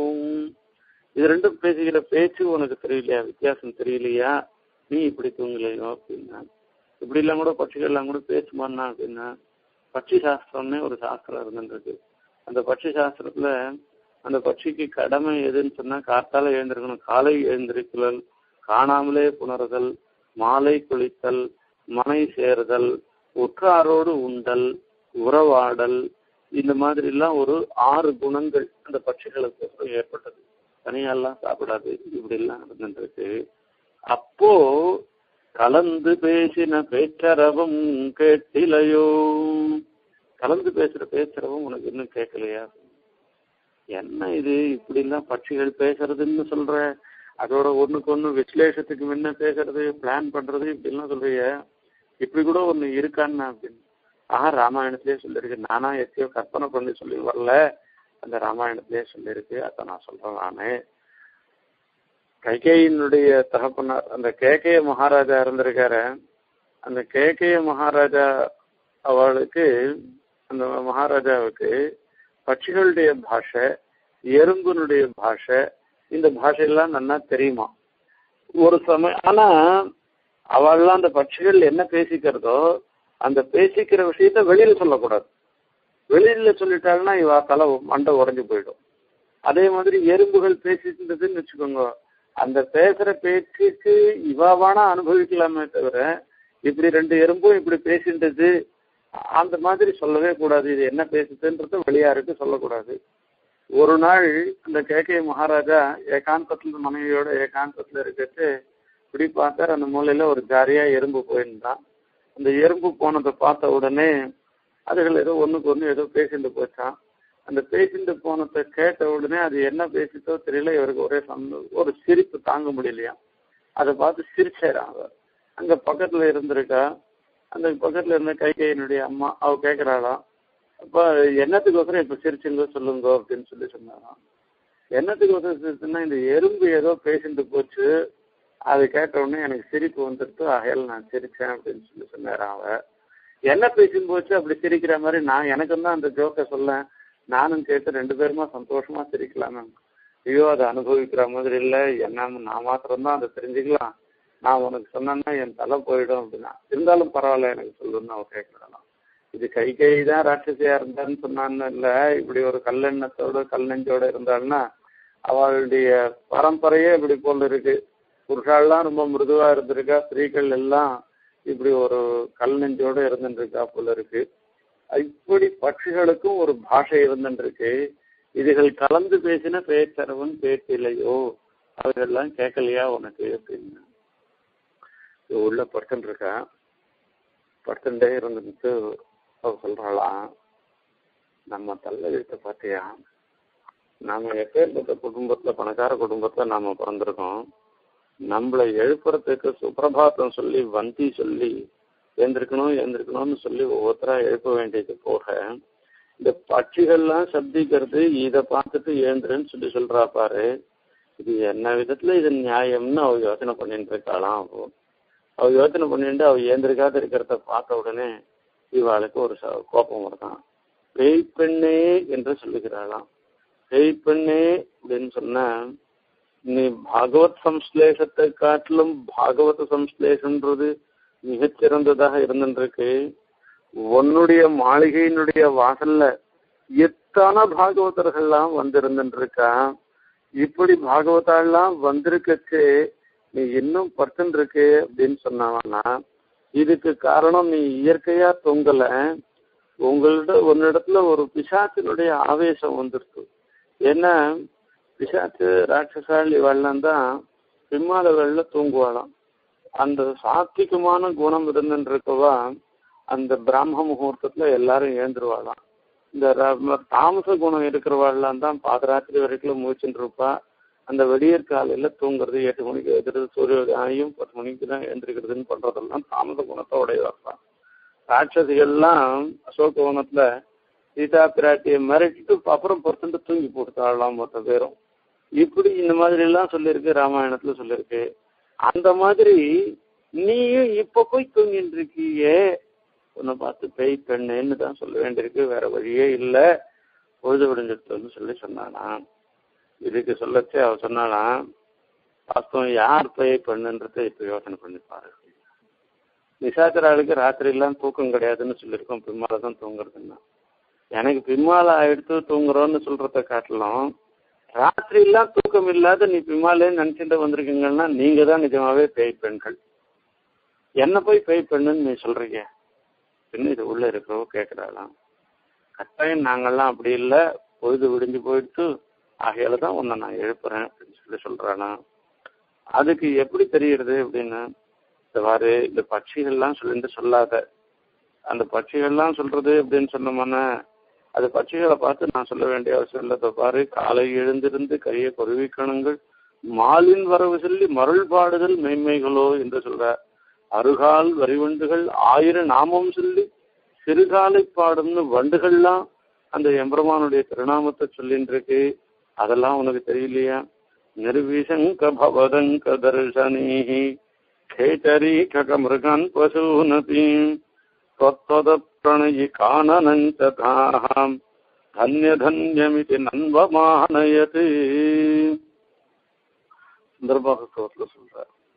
இது ரெண்டும் பேசுகிற பேச்சு உனக்கு தெரியலையா வித்தியாசம் தெரியலையா நீ இப்படி தூங்கலையோ அப்படின்னா இப்படி எல்லாம் கூட பட்சிகள் எல்லாம் கூட பேசுமான்னா அப்படின்னா பட்சி சாஸ்திரம்னே ஒரு சாஸ்திரம் இருந்துருக்கு அந்த பட்சி சாஸ்திரத்துல அந்த பட்சிக்கு கடமை எதுன்னு சொன்னா காத்தால எழுந்திருக்கணும் காலை எழுந்திருக்கல் காணாமலே புணர்தல் மாலை குளித்தல் மனை சேருதல் உற்றாரோடு உண்டல் உறவாடல் இந்த மாதிரி எல்லாம் ஒரு ஆறு குணங்கள் அந்த பட்சிகளுக்கு ஏற்பட்டது தனியாலாம் சாப்பிடாது இப்படி எல்லாம் இருந்துருக்கு அப்போ கலந்து பேசின பேச்சரவம் கேட்டிலையோ கலந்து பேசுற பேச்சரவம் உனக்கு இன்னும் கேட்கலையா என்ன இது இப்படி எல்லாம் பட்சிகள் பேசுறதுன்னு சொல்ற அதோட ஒண்ணுக்கு ஒண்ணு விஸ்லேஷத்துக்கு முன்ன பேசுறது பிளான் பண்றது இப்படி எல்லாம் சொல்றிய இப்படி கூட ஒண்ணு இருக்கான்னு அப்படின்னு ஆஹா ராமாயணத்திலேயே சொல்லியிருக்கு நானா எத்தையோ கற்பனை பண்ணி சொல்லி வரல அந்த ராமாயணத்திலேயே சொல்லியிருக்கு அதை நான் சொல்றேன் நானு கைகேயினுடைய தகப்பனார் அந்த கேகேய மகாராஜா இருந்திருக்காரு அந்த கேகேய மகாராஜா அவளுக்கு அந்த மகாராஜாவுக்கு பட்சிகளுடைய பாஷை எறும்புனுடைய பாஷை இந்த பாஷையெல்லாம் நல்லா தெரியுமா ஒரு சமயம் ஆனா அவள்லாம் அந்த பட்சிகள் என்ன பேசிக்கிறதோ அந்த பேசிக்கிற விஷயத்த வெளியில சொல்லக்கூடாது வெளியில சொல்லிட்டாங்கன்னா இவ தலை மண்டை உடைஞ்சு போயிடும் அதே மாதிரி எறும்புகள் பேசிட்டு வச்சுக்கோங்க அந்த பேசுற பேச்சுக்கு இவ வேணா அனுபவிக்கலாமே தவிர இப்படி ரெண்டு எறும்பும் இப்படி பேசின்றது அந்த மாதிரி சொல்லவே கூடாது இது என்ன பேசுதுன்றது வெளியாருக்கு சொல்லக்கூடாது ஒரு நாள் அந்த கேகே மகாராஜா ஏகாந்தத்துல மனைவியோட ஏகாந்தத்துல இருக்கிறது இப்படி பார்த்தார் அந்த மூலையில ஒரு ஜாரியா எறும்பு போயிருந்தான் அந்த எறும்பு போனதை பார்த்த உடனே அதுகள் ஏதோ ஒண்ணுக்கு ஒண்ணு ஏதோ பேசிட்டு போச்சான் அந்த பேசிட்டு போனதை கேட்ட உடனே அது என்ன பேசிட்டோ தெரியல இவருக்கு ஒரே சந்த ஒரு சிரிப்பு தாங்க முடியலையா அதை பார்த்து சிரிச்சாரான் அவர் அங்க பக்கத்துல இருந்திருக்கா அந்த பக்கத்துல இருந்த கைகையினுடைய அம்மா அவ கேக்குறாளாம் அப்ப என்னத்துக்கோசரம் இப்ப சிரிச்சுங்க சொல்லுங்க அப்படின்னு சொல்லி சொன்னாராம் என்னத்துக்கோசரம் சிரிச்சுன்னா இந்த எறும்பு ஏதோ பேசிட்டு போச்சு அது கேட்ட உடனே எனக்கு சிரிப்பு வந்துடுத்து ஆகையால் நான் சிரிச்சேன் அப்படின்னு சொல்லி சொன்னாராம் அவ என்ன பேசின்னு போச்சு அப்படி சிரிக்கிற மாதிரி நான் எனக்கும் தான் அந்த ஜோக்கை சொல்லேன் நானும் கேட்டு ரெண்டு பேருமா சந்தோஷமா சிரிக்கலாமே ஐயோ அதை அனுபவிக்கிற மாதிரி இல்லை என்ன நான் மாத்திரம்தான் அதை தெரிஞ்சுக்கலாம் நான் உனக்கு சொன்னேன்னா என் தலை போயிடும் அப்படின்னா இருந்தாலும் பரவாயில்ல எனக்கு சொல்லுன்னு அவ கேட்கலாம் இது கை கை தான் ராட்சசியா இருந்தான்னு சொன்னான்னு இல்லை இப்படி ஒரு கல்லெண்ணத்தோட கல் நெஞ்சோட இருந்தாள்னா அவளுடைய பரம்பரையே இப்படி போல இருக்கு புருஷாலாம் ரொம்ப மிருதுவா இருந்திருக்கா ஸ்திரீகள் எல்லாம் இப்படி ஒரு கல் நெஞ்சோட இருந்துருக்கா போல இருக்கு இப்படி பட்சிகளுக்கும் ஒரு பாஷை இருந்துருக்கு இதுகள் கலந்து பேசின பேச்சரவன் பேச்சிலையோ அவைகள்லாம் கேட்கலையா உனக்கு அப்படின்னு உள்ள படுத்துட்டு இருக்கா படுத்துட்டே இருந்துட்டு அவ சொல்றாளாம் நம்ம தள்ள வீட்டை பார்த்தியா நாம எப்பேற்பட்ட குடும்பத்துல பணக்கார குடும்பத்துல நாம பிறந்திருக்கோம் நம்மளை எழுப்புறதுக்கு சுப்பிரபாத்தம் சொல்லி வந்தி சொல்லி எழுந்திருக்கணும் எழுந்திருக்கணும்னு சொல்லி ஒவ்வொருத்தரா எழுப்ப வேண்டியது போக இந்த பட்சிகள்லாம் சப்திக்கிறது இதை பார்த்துட்டு எழுந்துருன்னு சொல்லி சொல்றா பாரு இது என்ன விதத்துல இது நியாயம்னு அவ யோசனை பண்ணிட்டு இருக்காளாம் அவ அவ யோசனை பண்ணிட்டு அவ ஏந்திருக்காத இருக்கிறத பார்த்த உடனே இவாளுக்கு ஒரு கோபம் வருதான் பேய் பெண்ணே என்று சொல்லுகிறாளாம் பேய் பெண்ணே அப்படின்னு சொன்னா நீ பாகவத் சம்ஸ்லேஷத்தை காட்டிலும் பாகவத சம்ஸ்லேஷன்றது மிகச்சிறந்ததாக இருந்துருக்கு உன்னுடைய மாளிகையினுடைய வாசல்ல எத்தனை பாகவதர்கள்லாம் வந்திருந்துருக்கா இப்படி பாகவதாலாம் வந்திருக்கச்சு நீ இன்னும் பர்சன்ட் இருக்கு அப்படின்னு சொன்னாவன்னா இதுக்கு காரணம் நீ இயற்கையா தொங்கல உங்கள்ட்ட உன்னிடத்துல ஒரு பிசாத்தினுடைய ஆவேசம் வந்துருக்கு ஏன்னா பிசாத்து ராட்சசால் இவெல்லாம் தான் பிம்மாலவெள்ள தூங்குவாளாம் அந்த சாத்விகமான குணம் இருந்துருக்கவா அந்த பிராம முகூர்த்தத்துல எல்லாரும் ஏந்துருவாளாம் இந்த தாமச குணம் இருக்கிறவாள்லாம் தான் பாதராத்திரி வரைக்கும் மூச்சுட்டு இருப்பா அந்த வெடியற் காலையில தூங்குறது எட்டு மணிக்கு எழுதுறது சூரியோதயம் பத்து மணிக்கு தான் எழுந்திருக்கிறதுன்னு பண்றதெல்லாம் தாமச குணத்தை உடையதான் ராட்சசிகள்லாம் அசோகவனத்துல சீதா பிராட்டியை மிரட்டிட்டு அப்புறம் பொறுத்துட்டு தூங்கி போட்டுத்தாழலாம் மொத்த பேரும் இப்படி இந்த மாதிரி எல்லாம் சொல்லியிருக்கு ராமாயணத்துல சொல்லியிருக்கு அந்த மாதிரி நீயும் இப்ப போய் தூங்கிட்டு இருக்கியே உன்னை பார்த்து பேய் பெண்ணுன்னு தான் சொல்ல வேண்டியிருக்கு வேற வழியே இல்லை பொழுது விடிஞ்சிருத்துன்னு சொல்லி சொன்னானா இதுக்கு சொல்லச்சே அவ சொன்னாலாம் வாஸ்தவம் யார் பேய் பெண்ணுன்றதை இப்ப யோசனை பண்ணி பாரு நிசாத்திராளுக்கு ராத்திரி எல்லாம் தூக்கம் கிடையாதுன்னு சொல்லியிருக்கோம் பிம்மால தான் தூங்குறதுன்னா எனக்கு பிம்மால எடுத்து தூங்குறோன்னு சொல்றத காட்டிலும் ராத்திரி எல்லாம் தூக்கம் இல்லாத நீ பிம்மாலே நினைச்சிட்டு வந்திருக்கீங்கன்னா நீங்க தான் நிஜமாவே பேய் பெண்கள் என்ன போய் பேய் பெண்ணுன்னு நீ சொல்றீங்க பின்ன இது உள்ள இருக்கிறவ கேட்கிறாளாம் கட்டாயம் நாங்கெல்லாம் அப்படி இல்லை பொழுது விடிஞ்சு போயிட்டு ஆகையால தான் உன்னை நான் எழுப்புறேன் அப்படின்னு சொல்லி சொல்றானா அதுக்கு எப்படி தெரியுறது அப்படின்னு இந்த மாதிரி இந்த பட்சிகள்லாம் சொல்லிட்டு சொல்லாத அந்த பட்சிகள்லாம் சொல்றது அப்படின்னு சொன்னோம்னா அது பட்சிகளை பார்த்து நான் சொல்ல வேண்டிய அவசியம் இல்லை பாரு காலை எழுந்திருந்து கையை கொருவிக்கணுங்கள் மாலின் வரவு சொல்லி மருள் பாடுதல் மெய்மைகளோ என்று சொல்ற அருகால் வரிவண்டுகள் ஆயிரம் நாமம் சொல்லி சிறுகாலை பாடும்னு வண்டுகள்லாம் அந்த எம்பெருமானுடைய திருநாமத்தை சொல்லின்னு இருக்கு அதெல்லாம் உனக்கு தெரியலையா நிர்விசங்க பவதங்க தர்சனீ खेचरी खगमृगान् पशूनतीम् त्वत्त्वद प्रणयि काननञ्च धाम् धन्यधन्यमिति நன்வமானயது சந்தர்பாகத்துவத்தில் சொல்றார்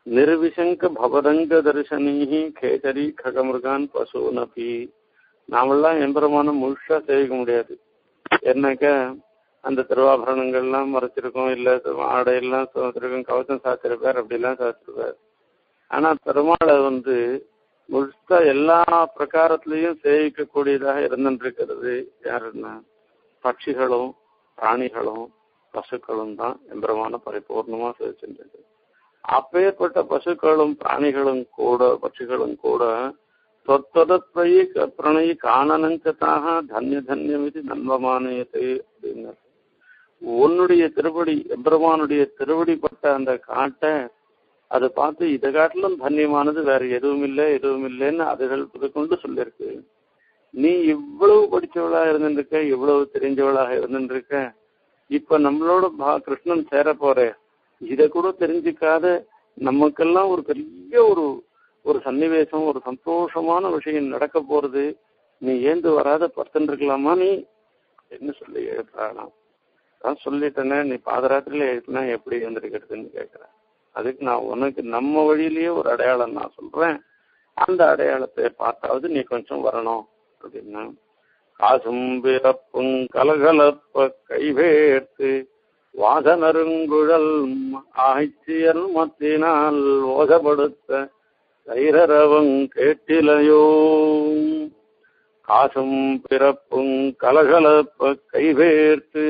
நிர்விசங்க பவதங்க தரிசனி கேதரி ககமிருகான் பசுனபி நாமெல்லாம் எம்பெருமான முழுசா சேவிக்க முடியாது என்னக்க அந்த திருவாபரணங்கள்லாம் மறைச்சிருக்கோம் இல்ல ஆடையெல்லாம் சுமத்திருக்கோம் கவசம் சாத்திருப்பார் அப்படிலாம் சாத்திருப்பார் ஆனா பெருமாளை வந்து முழுசா எல்லா பிரகாரத்திலையும் சேவிக்கக்கூடியதாக இருந்துருக்கிறது யாருன்னா பட்சிகளும் பிராணிகளும் பசுக்களும் தான் எம்பெருமான பரிபூர்ணமா சேவிச்சுட்டு அப்பேற்பட்ட பசுக்களும் பிராணிகளும் கூட பட்சிகளும் கூட தொத்ததத்வயி பிரணயி காணனஞ்சதாக தன்ய தன்யம் இது நன்மமானயத்தை அப்படின்னு உன்னுடைய திருவடி எம்பெருமானுடைய திருவடிப்பட்ட அந்த காட்டை அதை பார்த்து இதை காட்டிலும் தன்யமானது வேற எதுவும் இல்லை எதுவும் இல்லைன்னு அதுகள் கொண்டு சொல்லியிருக்கு நீ இவ்வளவு படிச்சவளா இருந்துருக்க இவ்வளவு தெரிஞ்சவளாக இருந்துருக்க இப்ப நம்மளோட பா கிருஷ்ணன் சேர போற இத கூட தெரிஞ்சுக்காத நமக்கெல்லாம் ஒரு பெரிய ஒரு ஒரு சன்னிவேசம் ஒரு சந்தோஷமான விஷயம் நடக்க போறது நீ ஏந்து வராத பர்த்தன் இருக்கலாமா நீ என்ன சொல்லி எழுப்புறானா நான் சொல்லிட்டேனே நீ பாதராத்திரியில எழுப்பினா எப்படி எழுந்திருக்கிறதுன்னு கேட்கிறேன் அதுக்கு நான் உனக்கு நம்ம வழியிலேயே ஒரு அடையாளம் நான் சொல்றேன் அந்த அடையாளத்தை பார்த்தாவது நீ கொஞ்சம் வரணும் அப்படின்னா காசும் பிறப்பும் கலகலப்ப கைவேர்த்து வாசனருங்குழல் ஆய்ச்சியல் மத்தினால் ஓதப்படுத்த தைரரவங் கேட்டிலையோ காசும் பிறப்பும் கலகலப்ப கைவேர்த்து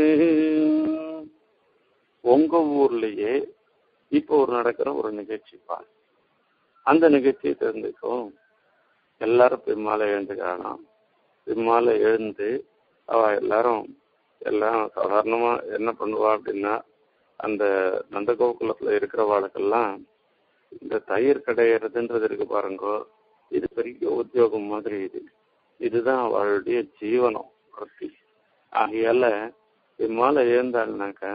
உங்க ஊர்லயே இப்போ ஒரு நடக்கிற ஒரு நிகழ்ச்சி பாரு அந்த நிகழ்ச்சியை தெரிஞ்சுக்கும் எல்லாரும் பின்னால எழுந்துக்கிறானா பின்னால எழுந்து அவ எல்லாரும் எல்லாம் சாதாரணமா என்ன பண்ணுவா அப்படின்னா அந்த நந்தகோகுலத்துல இருக்கிறவாளுக்கெல்லாம் இந்த தயிர் கடையிறதுன்றது இருக்கு பாருங்க இது பெரிய உத்தியோகம் மாதிரி இது இதுதான் அவளுடைய ஜீவனம் பிரத்தி ஆகையால இம்மால எழுந்தாள்னாக்க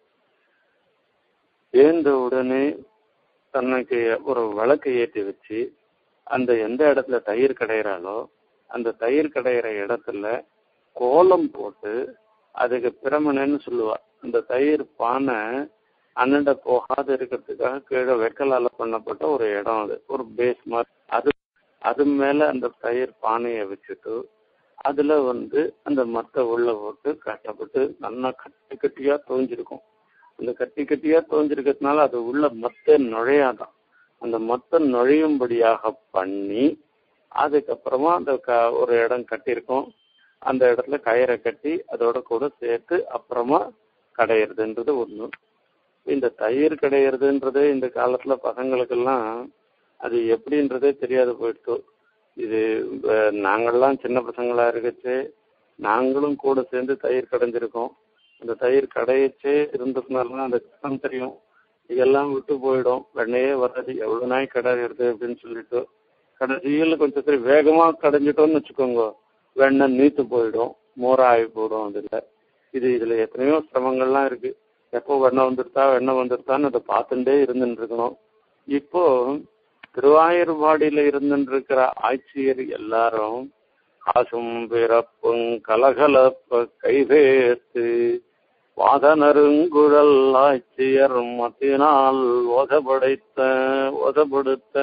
எழுந்த உடனே தனக்கு ஒரு விளக்கு ஏற்றி வச்சு அந்த எந்த இடத்துல தயிர் கடையிறாளோ அந்த தயிர் கடையிற இடத்துல கோலம் போட்டு அதுக்கு பிரமணன்னு சொல்லுவா அந்த தயிர் பானை அண்ணண்ட போகாது இருக்கிறதுக்காக கீழே வெக்கலால பண்ணப்பட்ட ஒரு இடம் அது ஒரு பேஸ் மாதிரி அது அது மேல அந்த தயிர் பானையை வச்சுட்டு அதுல வந்து அந்த மத்த உள்ள போட்டு கட்டப்பட்டு நல்லா கட்டி கட்டியா தோஞ்சிருக்கும் அந்த கட்டி கட்டியா தோஞ்சிருக்கிறதுனால அது உள்ள மத்த நுழையாதான் அந்த மத்த நுழையும்படியாக பண்ணி அதுக்கப்புறமா அந்த க ஒரு இடம் கட்டியிருக்கோம் அந்த இடத்துல கயிறை கட்டி அதோட கூட சேர்த்து அப்புறமா கடையிறதுன்றது ஒண்ணு இந்த தயிர் கடையிறதுன்றது இந்த காலத்துல பசங்களுக்கெல்லாம் அது எப்படின்றதே தெரியாது போயிடுச்சு இது நாங்கள்லாம் சின்ன பசங்களா இருக்கச்சு நாங்களும் கூட சேர்ந்து தயிர் கடைஞ்சிருக்கோம் அந்த தயிர் கடையச்சே இருந்ததுனால அந்த கஷ்டம் தெரியும் இதெல்லாம் விட்டு போயிடும் வெண்ணையே வராது எவ்வளவு நாய் கடையிறது அப்படின்னு சொல்லிட்டு கடைசியில் கொஞ்சம் சரி வேகமா கடைஞ்சிட்டோம்னு வச்சுக்கோங்க வெண்ணெய் நீத்து போயிடும் மோரா ஆகி போயிடும் அதுல இது இதுல எத்தனையோ சிரமங்கள்லாம் இருக்கு எப்போ வெண்ணெய் வந்துருத்தா வெண்ணெய் வந்துருத்தான்னு அதை பார்த்துட்டே இருந்துட்டு இருக்கணும் இப்போ திருவாயூர்பாடியில இருந்துட்டு இருக்கிற ஆட்சியர் எல்லாரும் காசும் பிறப்பும் கலகலப்ப கைவேத்து வாதனருங்குழல் ஆட்சியர் மத்தினால் ஓதப்படைத்த ஓதப்படுத்த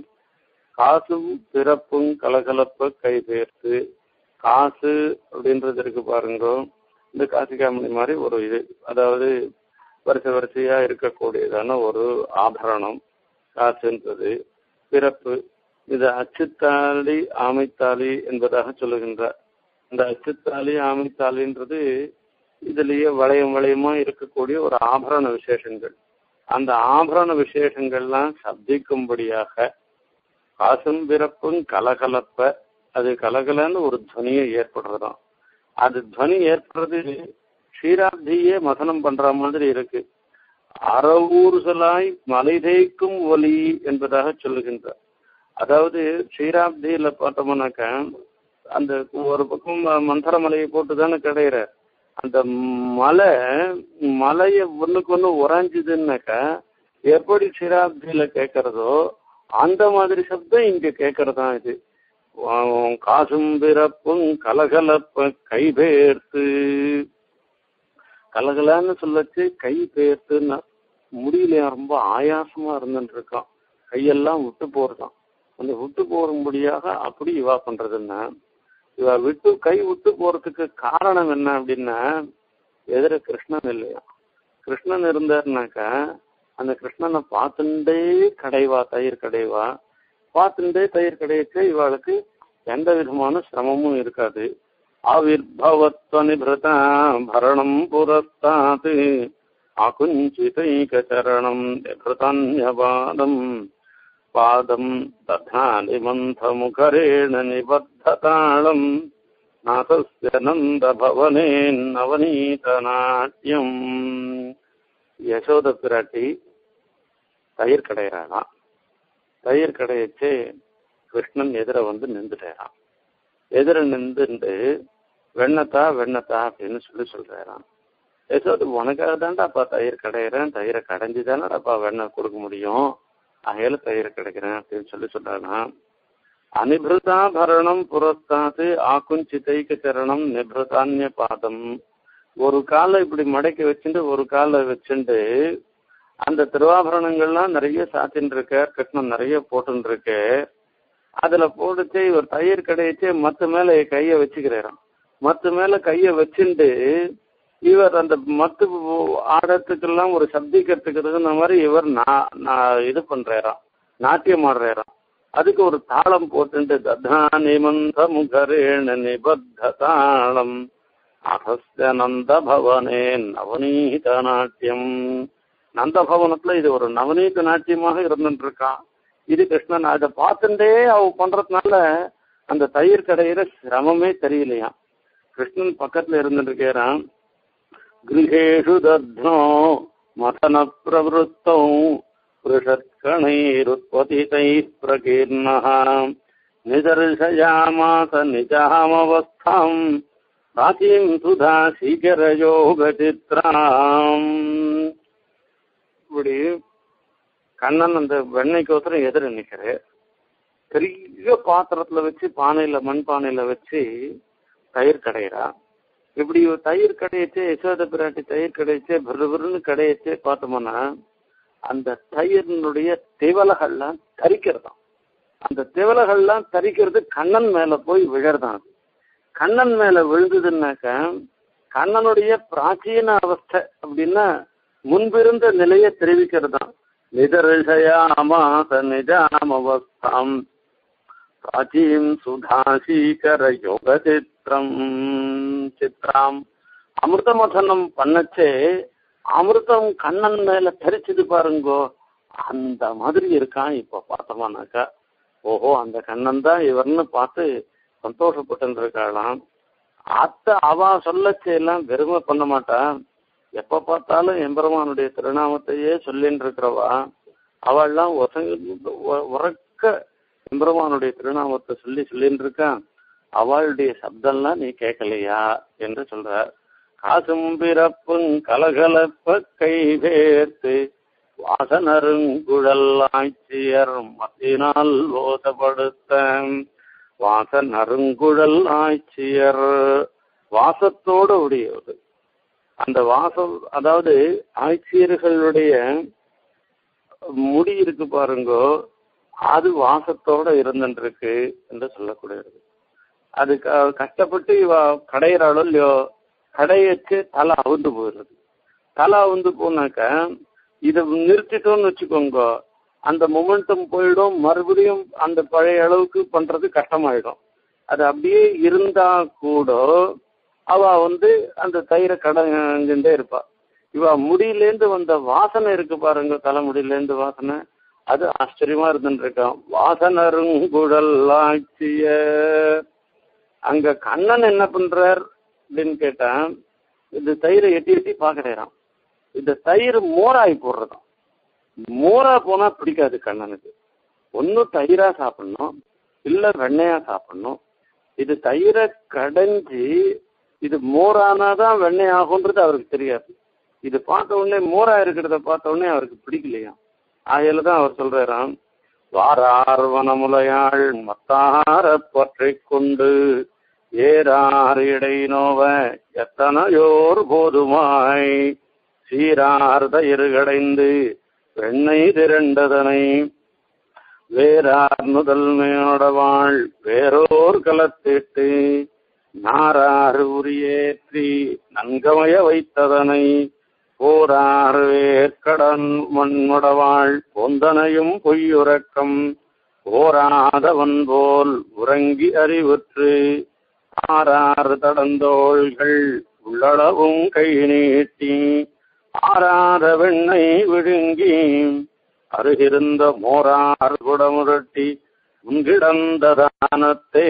காசும் பிறப்பும் கலகலப்ப கைபேர்த்து காசு அப்படின்றது இருக்கு பாருங்க இந்த காசிகாமணி மாதிரி ஒரு இது அதாவது வரிசை வரிசையா இருக்கக்கூடியதான ஒரு ஆபரணம் காசுன்றது பிறப்பு இது அச்சுத்தாலி ஆமைத்தாலி என்பதாக சொல்லுகின்றார் இந்த அச்சுத்தாலி ஆமைத்தாலின்றது இதுலயே வளையம் வளையமா இருக்கக்கூடிய ஒரு ஆபரண விசேஷங்கள் அந்த ஆபரண விசேஷங்கள்லாம் சப்திக்கும்படியாக காசும் பிறப்பும் கலகலப்ப அது கலகலன்னு ஒரு துவனியை ஏற்படுறதாம் அது துவனி ஏற்படுறது க்ஷீராப்தியே மதனம் பண்ற மாதிரி இருக்கு அறவூறுதலாய் மலை தேய்க்கும் ஒலி என்பதாக சொல்லுகின்றார் அதாவது க்ஷீராப்தியில பார்த்தோம்னாக்க அந்த ஒரு பக்கம் மந்தர மலையை போட்டு தானே கிடையிற அந்த மலை மலையை ஒண்ணுக்கு ஒண்ணு உறைஞ்சுதுன்னாக்கா எப்படி க்ஷீராப்தியில கேட்கறதோ அந்த மாதிரி சப்தம் இங்க கேட்கறதா இது காசும் பிறப்பும் கலகலப்ப கைபேர்த்து கலகலன்னு சொல்லச்சு கை பெயர்த்துன்னா முடியலையா ரொம்ப ஆயாசமா இருந்துட்டு இருக்கான் கையெல்லாம் விட்டு போறதாம் அந்த விட்டு போகும்படியாக அப்படி இவா பண்றதுன்னா இவ விட்டு கை விட்டு போறதுக்கு காரணம் என்ன அப்படின்னா எதிர கிருஷ்ணன் இல்லையா கிருஷ்ணன் இருந்தாருனாக்கா அந்த கிருஷ்ணனை பார்த்துட்டே கடைவா தயிர் கடைவா பார்த்துட்டே தயிர் கடையச்சு இவாளுக்கு எந்த விதமான சிரமமும் இருக்காது ஆவிர்பவத்வ நிபிருதா பரணம் புரஸ்தாத் ஆகுஞ்சிதைகச்சரணம் நிபிருதன்யபாதம் பாதம் ததானி மந்தமுகரேண நிபத்ததாளம் நாதஸ்ய நந்தபவனே நவநீதநாட்டியம் யசோத பிராட்டி தயிர் கடையிறாளாம் தயிர் கடையச்சு கிருஷ்ணன் எதிர வந்து நின்றுட்டாராம் எதிர நின்றுண்டு வெண்ணத்தா வெண்ணத்தா அப்படின்னு சொல்லி சொல்றாராம் யசோது உனக்காக தான்டாப்பா தயிர் கடையிறேன் தயிரை கடைஞ்சி தானடாப்பா வெண்ணெய் கொடுக்க முடியும் அகையில தயிர் கிடைக்கிறேன் அப்படின்னு சொல்லி சொல்றாராம் அனிபிருதா பரணம் புறத்தாது ஆக்குஞ்சிதைக்கு சரணம் நிபிருதான்ய பாதம் ஒரு காலை இப்படி மடக்கி வச்சுட்டு ஒரு காலை வச்சுட்டு அந்த திருவாபரணங்கள்லாம் நிறைய சாத்தின்னு இருக்க கிருஷ்ணன் நிறைய போட்டுன்னு இருக்கு அதுல போட்டுச்சு இவர் தயிர் கடையிச்சு மத்து மேல கைய வச்சுக்கிறாராம் மத்து மேல கைய வச்சுட்டு இவர் அந்த மத்து ஆடத்துக்கெல்லாம் ஒரு சப்திக்கிறதுக்கு தகுந்த மாதிரி இவர் நான் இது பண்றாராம் நாட்டியம் ஆடுறாராம் அதுக்கு ஒரு தாளம் போட்டுட்டு ததானி மந்த முகரேண நிபத்த தாளம் அகஸ்ய நந்த பவனே நவநீத நாட்டியம் நந்த பவனத்துல இது ஒரு நவநீத நாட்டியமாக இருந்துட்டு இருக்கான் இது கிருஷ்ணன் அதை பார்த்துட்டே அவ பண்றதுனால அந்த தயிர் கடையிற சிரமமே தெரியலையாம் கிருஷ்ணன் பக்கத்துல இருந்துட்டு இருக்கிறான் கிரகேஷு தத்னோ மதன பிரவருத்தௌ பృషత్కణైరుత్పతితైः ప్రకీర్ణः నిదర్శయామాస నిజామవస్థాम् ప్రాచీం సుధా சீகரயோகசித்ராம் இப்படி கண்ணன் அந்த வெண்ணெய்க்கோசரம் எதிர நிற்கிறார் பெரிய பாத்திரத்துல வச்சு பானையில மண் பானையில வச்சு தயிர் கடையிறா இப்படி தயிர் கடையச்சே யசோத பிராட்டி தயிர் கடையச்சே பிருன்னு கடையச்சே பார்த்தோம்னா அந்த தயிரினுடைய திவலைகள்லாம் தரிக்கிறதாம் அந்த திவலைகள்லாம் தரிக்கிறது கண்ணன் மேல போய் விழறதான் கண்ணன் மேல விழுந்ததுன்னாக்க கண்ணனுடைய பிராச்சீன அவஸ்தை அப்படின்னா முன்பிருந்த நிலையை தெரிவிக்கிறதாம் நிதர்ஷயாமாச நிஜாமவஸ்தாம் பிராச்சீம் சுதாசீகர யோக சித்திரம் சித்ராம் அமிர்தமதனம் பண்ணச்சே அமிர்தம் கண்ணன் மேல தரிச்சது பாருங்கோ அந்த மாதிரி இருக்கான் இப்ப பார்த்தோமானாக்கா ஓஹோ அந்த கண்ணன் தான் இவர்னு பார்த்து சந்தோஷப்பட்டு இருக்காளாம் அத்தை அவ சொல்லச்சே எல்லாம் வெறுமை பண்ண மாட்டான் எப்ப பார்த்தாலும் எம்பெருமானுடைய திருநாமத்தையே சொல்லின்னு இருக்கிறவா அவள்லாம் உறக்க எம்பெருமானுடைய திருநாமத்தை சொல்லி சொல்லின்னு இருக்கான் அவளுடைய சப்தம்லாம் நீ கேட்கலையா என்று சொல்றார் காசும் பிறப்பும் கலகலப்ப கை வேர்த்து வாசனருங்குழல் ஆட்சியர் மத்தினால் ஓசப்படுத்த வாசனருங்குழல் ஆட்சியர் வாசத்தோடு உடையது அந்த வாசம் அதாவது ஆட்சியர்களுடைய முடி இருக்கு பாருங்கோ அது வாசத்தோட இருந்துருக்கு என்று சொல்லக்கூடியது அது கஷ்டப்பட்டு இவ கடையிறாளோ இல்லையோ கடையச்சு தலை அவுந்து போயிடுறது தலை அவுந்து போனாக்க இதை நிறுத்திட்டோம்னு வச்சுக்கோங்க அந்த மொமெண்டம் போயிடும் மறுபடியும் அந்த பழைய அளவுக்கு பண்றது கஷ்டமாயிடும் அது அப்படியே இருந்தா கூட அவ வந்து அந்த தயிரை கடைஞ்சுட்டே இருப்பா இவ முடியிலேருந்து வந்த வாசனை இருக்கு பாருங்க தலைமுடியிலேருந்து வாசனை அது ஆச்சரியமா இருந்துட்டு இருக்கான் வாசனருங்குழல் ஆட்சிய அங்க கண்ணன் என்ன பண்றார் அப்படின்னு கேட்டா இந்த தயிரை எட்டி எட்டி பாக்குறான் இந்த தயிர் மோராய் போடுறதாம் மோரா போனா பிடிக்காது கண்ணனுக்கு ஒன்னும் தயிரா சாப்பிடணும் இல்ல வெண்ணையா சாப்பிடணும் இது தயிரை கடைஞ்சி இது மோரானாதான் வெண்ணெய் ஆகுன்றது அவருக்கு தெரியாது இது பார்த்த உடனே மோரா இருக்கிறத பார்த்த உடனே அவருக்கு பிடிக்கலையா ஆகையில தான் அவர் சொல்றாராம் வாரார் வனமுலையாள் மத்தார பற்றி கொண்டு ஏறார் இடை நோவ எத்தனையோர் போதுமாய் சீரார் தயிர் கடைந்து வெண்ணெய் திரண்டதனை வேறார் முதல் மேடவாள் வேறோர் கலத்திட்டு நாராறு உரியேற்றி நன்கமய வைத்ததனை போராறு வேர்க்கடன் மண்முடவாள் பொந்தனையும் பொய்யுறக்கம் போராதவன் போல் உறங்கி அறிவுற்று ஆறாறு தடந்தோள்கள் உள்ளளவும் கை நீட்டி ஆறாத வெண்ணை விழுங்கி அருகிருந்த மோரார் குடமுரட்டி முன்கிடந்த தானத்தே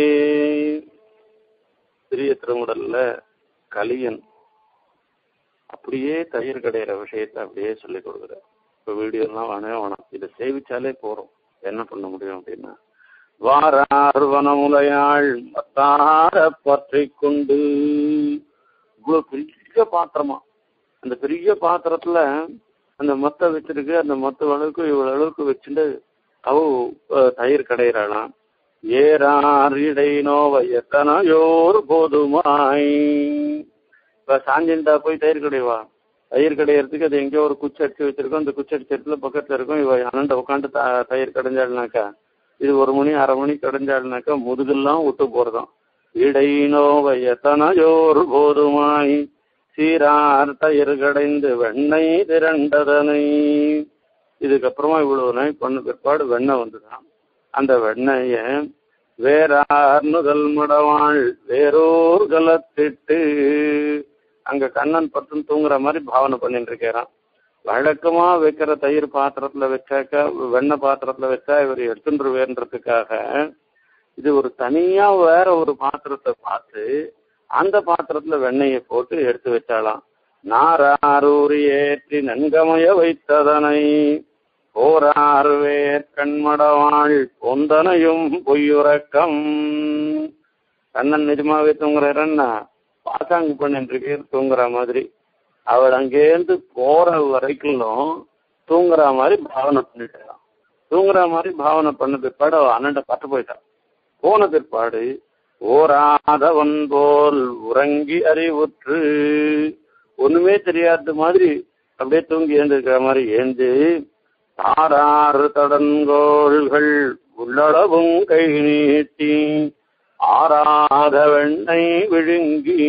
சிறிய திருமுடல்ல கலியன் அப்படியே தயிர் கடையிற விஷயத்த அப்படியே சொல்லி கொடுக்குற இப்ப வீடியோலாம் வேணவே வேணாம் இதை சேவிச்சாலே போறோம் என்ன பண்ண முடியும் அப்படின்னா வாரார் வனமுலையாள் மத்தார பற்றி கொண்டு இவ்வளவு பெரிய பாத்திரமா அந்த பெரிய பாத்திரத்துல அந்த மத்த வச்சிருக்கு அந்த மத்த அளவுக்கு இவ்வளவு அளவுக்கு வச்சுட்டு அவ அஹ், தயிர் கடையிறாளாம் ஏறார் இடை நோவ எத்தனையோர் போதுமாய் இப்ப சாஞ்சின்டா போய் தயிர் கடைவா தயிர் கடையறதுக்கு அது எங்கேயோ ஒரு குச்சி அடிச்சு வச்சிருக்கோம் அந்த குச்சி அடிச்ச இடத்துல பக்கத்துல இருக்கும் இவ அனண்ட உட்காந்து தயிர் கடைஞ்சாள்னாக்கா இது ஒரு மணி அரை மணி கடைஞ்சாள்னாக்கா முதுகெல்லாம் விட்டு போறதாம் இடை நோவ எத்தனையோர் போதுமாய் சீரார் தயிர் கடைந்து வெண்ணெய் திரண்டதனை இதுக்கப்புறமா இவ்வளவு நாய் பண்ண பிற்பாடு வெண்ணெய் வந்துதான் அந்த வெண்ணெய வேறார் முதல் மடவாள் வேறோர் கலத்திட்டு அங்க கண்ணன் பத்துன்னு தூங்குற மாதிரி பாவனை பண்ணிட்டு இருக்கிறான் வழக்கமா வைக்கிற தயிர் பாத்திரத்துல வச்சாக்கா வெண்ணெய் பாத்திரத்துல வச்சா இவர் எடுத்துருவேன்றதுக்காக இது ஒரு தனியா வேற ஒரு பாத்திரத்தை பார்த்து அந்த பாத்திரத்துல வெண்ணெயை போட்டு எடுத்து வச்சாலாம் நாராரூரி ஏற்றி நன்கமய வைத்ததனை போரார் வேர் கண்மடவாள் பொந்தனையும் பொய்யுறக்கம் கண்ணன் நிஜமாவே தூங்குறாருன்னா பாசாங்கு பண்ணிட்டு தூங்குற மாதிரி அவர் அங்கேருந்து போற வரைக்கும் தூங்குற மாதிரி பாவனை பண்ணிட்டாராம் தூங்குற மாதிரி பாவனை பண்ண பிற்பாடு அவ அண்ணன் பட்டு போயிட்டான் போன பிற்பாடு ஓராதவன் போல் உறங்கி அறிவுற்று ஒண்ணுமே தெரியாத மாதிரி அப்படியே தூங்கி எழுந்திருக்கிற மாதிரி ஏந்து தாராறு தடங்கோள்கள் உள்ளளவும் கை நீட்டி ஆறாத வெண்ணெய் விழுங்கி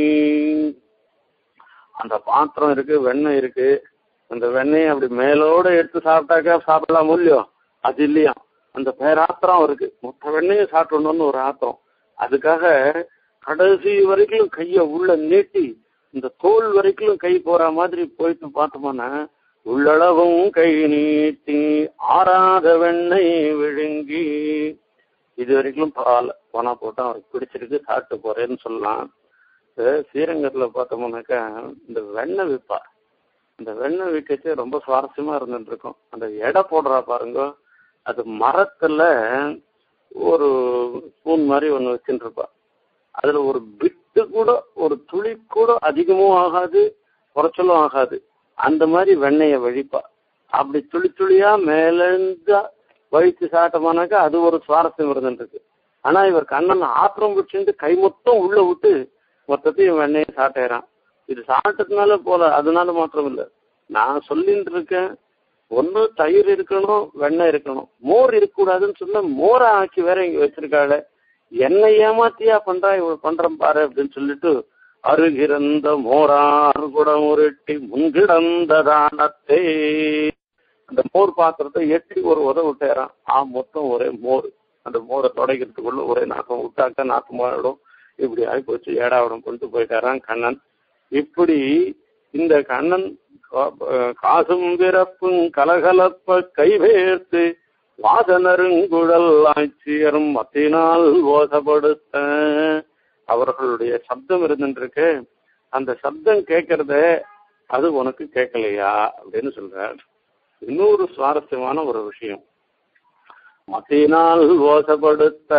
அந்த பாத்திரம் இருக்கு வெண்ணெய் இருக்கு அந்த வெண்ணெய் அப்படி மேலோட எடுத்து சாப்பிட்டாக்கா சாப்பிடலாம் இல்லையோ அது இல்லையா அந்த பேராத்திரம் இருக்கு மொத்த வெண்ணெயும் சாப்பிடணும்னு ஒரு ஆத்திரம் அதுக்காக கடைசி வரைக்கும் கைய உள்ள நீட்டி இந்த தோல் வரைக்கும் கை போற மாதிரி போயிட்டு பார்த்தோம்னா உள்ளளவும் கை நீட்டி ஆறாத வெண்ணெய் விழுங்கி இது வரைக்கும் பரவாயில்ல போனா போட்டா அவருக்கு பிடிச்சிருக்கு சாப்பிட்டு போறேன்னு சொல்லலாம் இப்ப ஸ்ரீரங்கத்துல பார்த்தோம்னாக்கா இந்த வெண்ணெய் விற்பா இந்த வெண்ணெய் விற்கச்சே ரொம்ப சுவாரஸ்யமா இருந்துட்டு இருக்கும் அந்த எடை போடுறா பாருங்க அது மரத்துல ஒரு ஸ்பூன் மாதிரி ஒன்று வச்சுட்டு இருப்பா அதுல ஒரு பிட்டு கூட ஒரு துளி கூட அதிகமும் ஆகாது குறைச்சலும் ஆகாது அந்த மாதிரி வெண்ணெயை வழிப்பா அப்படி துளி துளியா மேலேருந்து வழித்து சாப்பிட்டோம்னாக்கா அது ஒரு சுவாரஸ்யம் இருந்துருக்கு ஆனா இவர் கண்ணன் ஆத்திரம் பிடிச்சிட்டு கை மொத்தம் உள்ள விட்டு மொத்தத்தையும் வெண்ணெயை சாப்பிட்டேறான் இது சாப்பிட்டதுனால போல அதனால மாத்திரம் இல்லை நான் சொல்லிட்டு இருக்கேன் ஒண்ணு தயிர் இருக்கணும் வெண்ணெய் இருக்கணும் மோர் இருக்கக்கூடாதுன்னு சொன்னா மோரை ஆக்கி வேற இங்க வச்சிருக்காள என்னை ஏமாத்தியா பண்றா இவள் பண்றேன் பாரு அப்படின்னு சொல்லிட்டு அருகிறந்த மோரார் குடம் உருட்டி முன்கிடந்த தானத்தே அந்த மோர் பாத்திரத்தை எட்டி ஒரு உத விட்டேறான் ஆ மொத்தம் ஒரே மோர் அந்த மோரை தொடைக்கிறதுக்குள்ள ஒரே நாக்கம் விட்டாக்கா நாக்கமாயிடும் இப்படி ஆகி போச்சு ஏடாவிடம் கொண்டு போயிட்டாரான் கண்ணன் இப்படி இந்த கண்ணன் கா- காசும் பிறப்பும் கலகலப்ப கைவேர்த்து வாசனருங்குழல் ஆட்சியரும் மத்தினால் ஓசப்படுத்த அவர்களுடைய சப்தம் இருந்துருக்கு அந்த சப்தம் கேட்கறத அது உனக்கு கேட்கலையா அப்படின்னு சொல்றார் இன்னொரு சுவாரஸ்யமான ஒரு விஷயம் மத்தியினால் ஓசப்படுத்த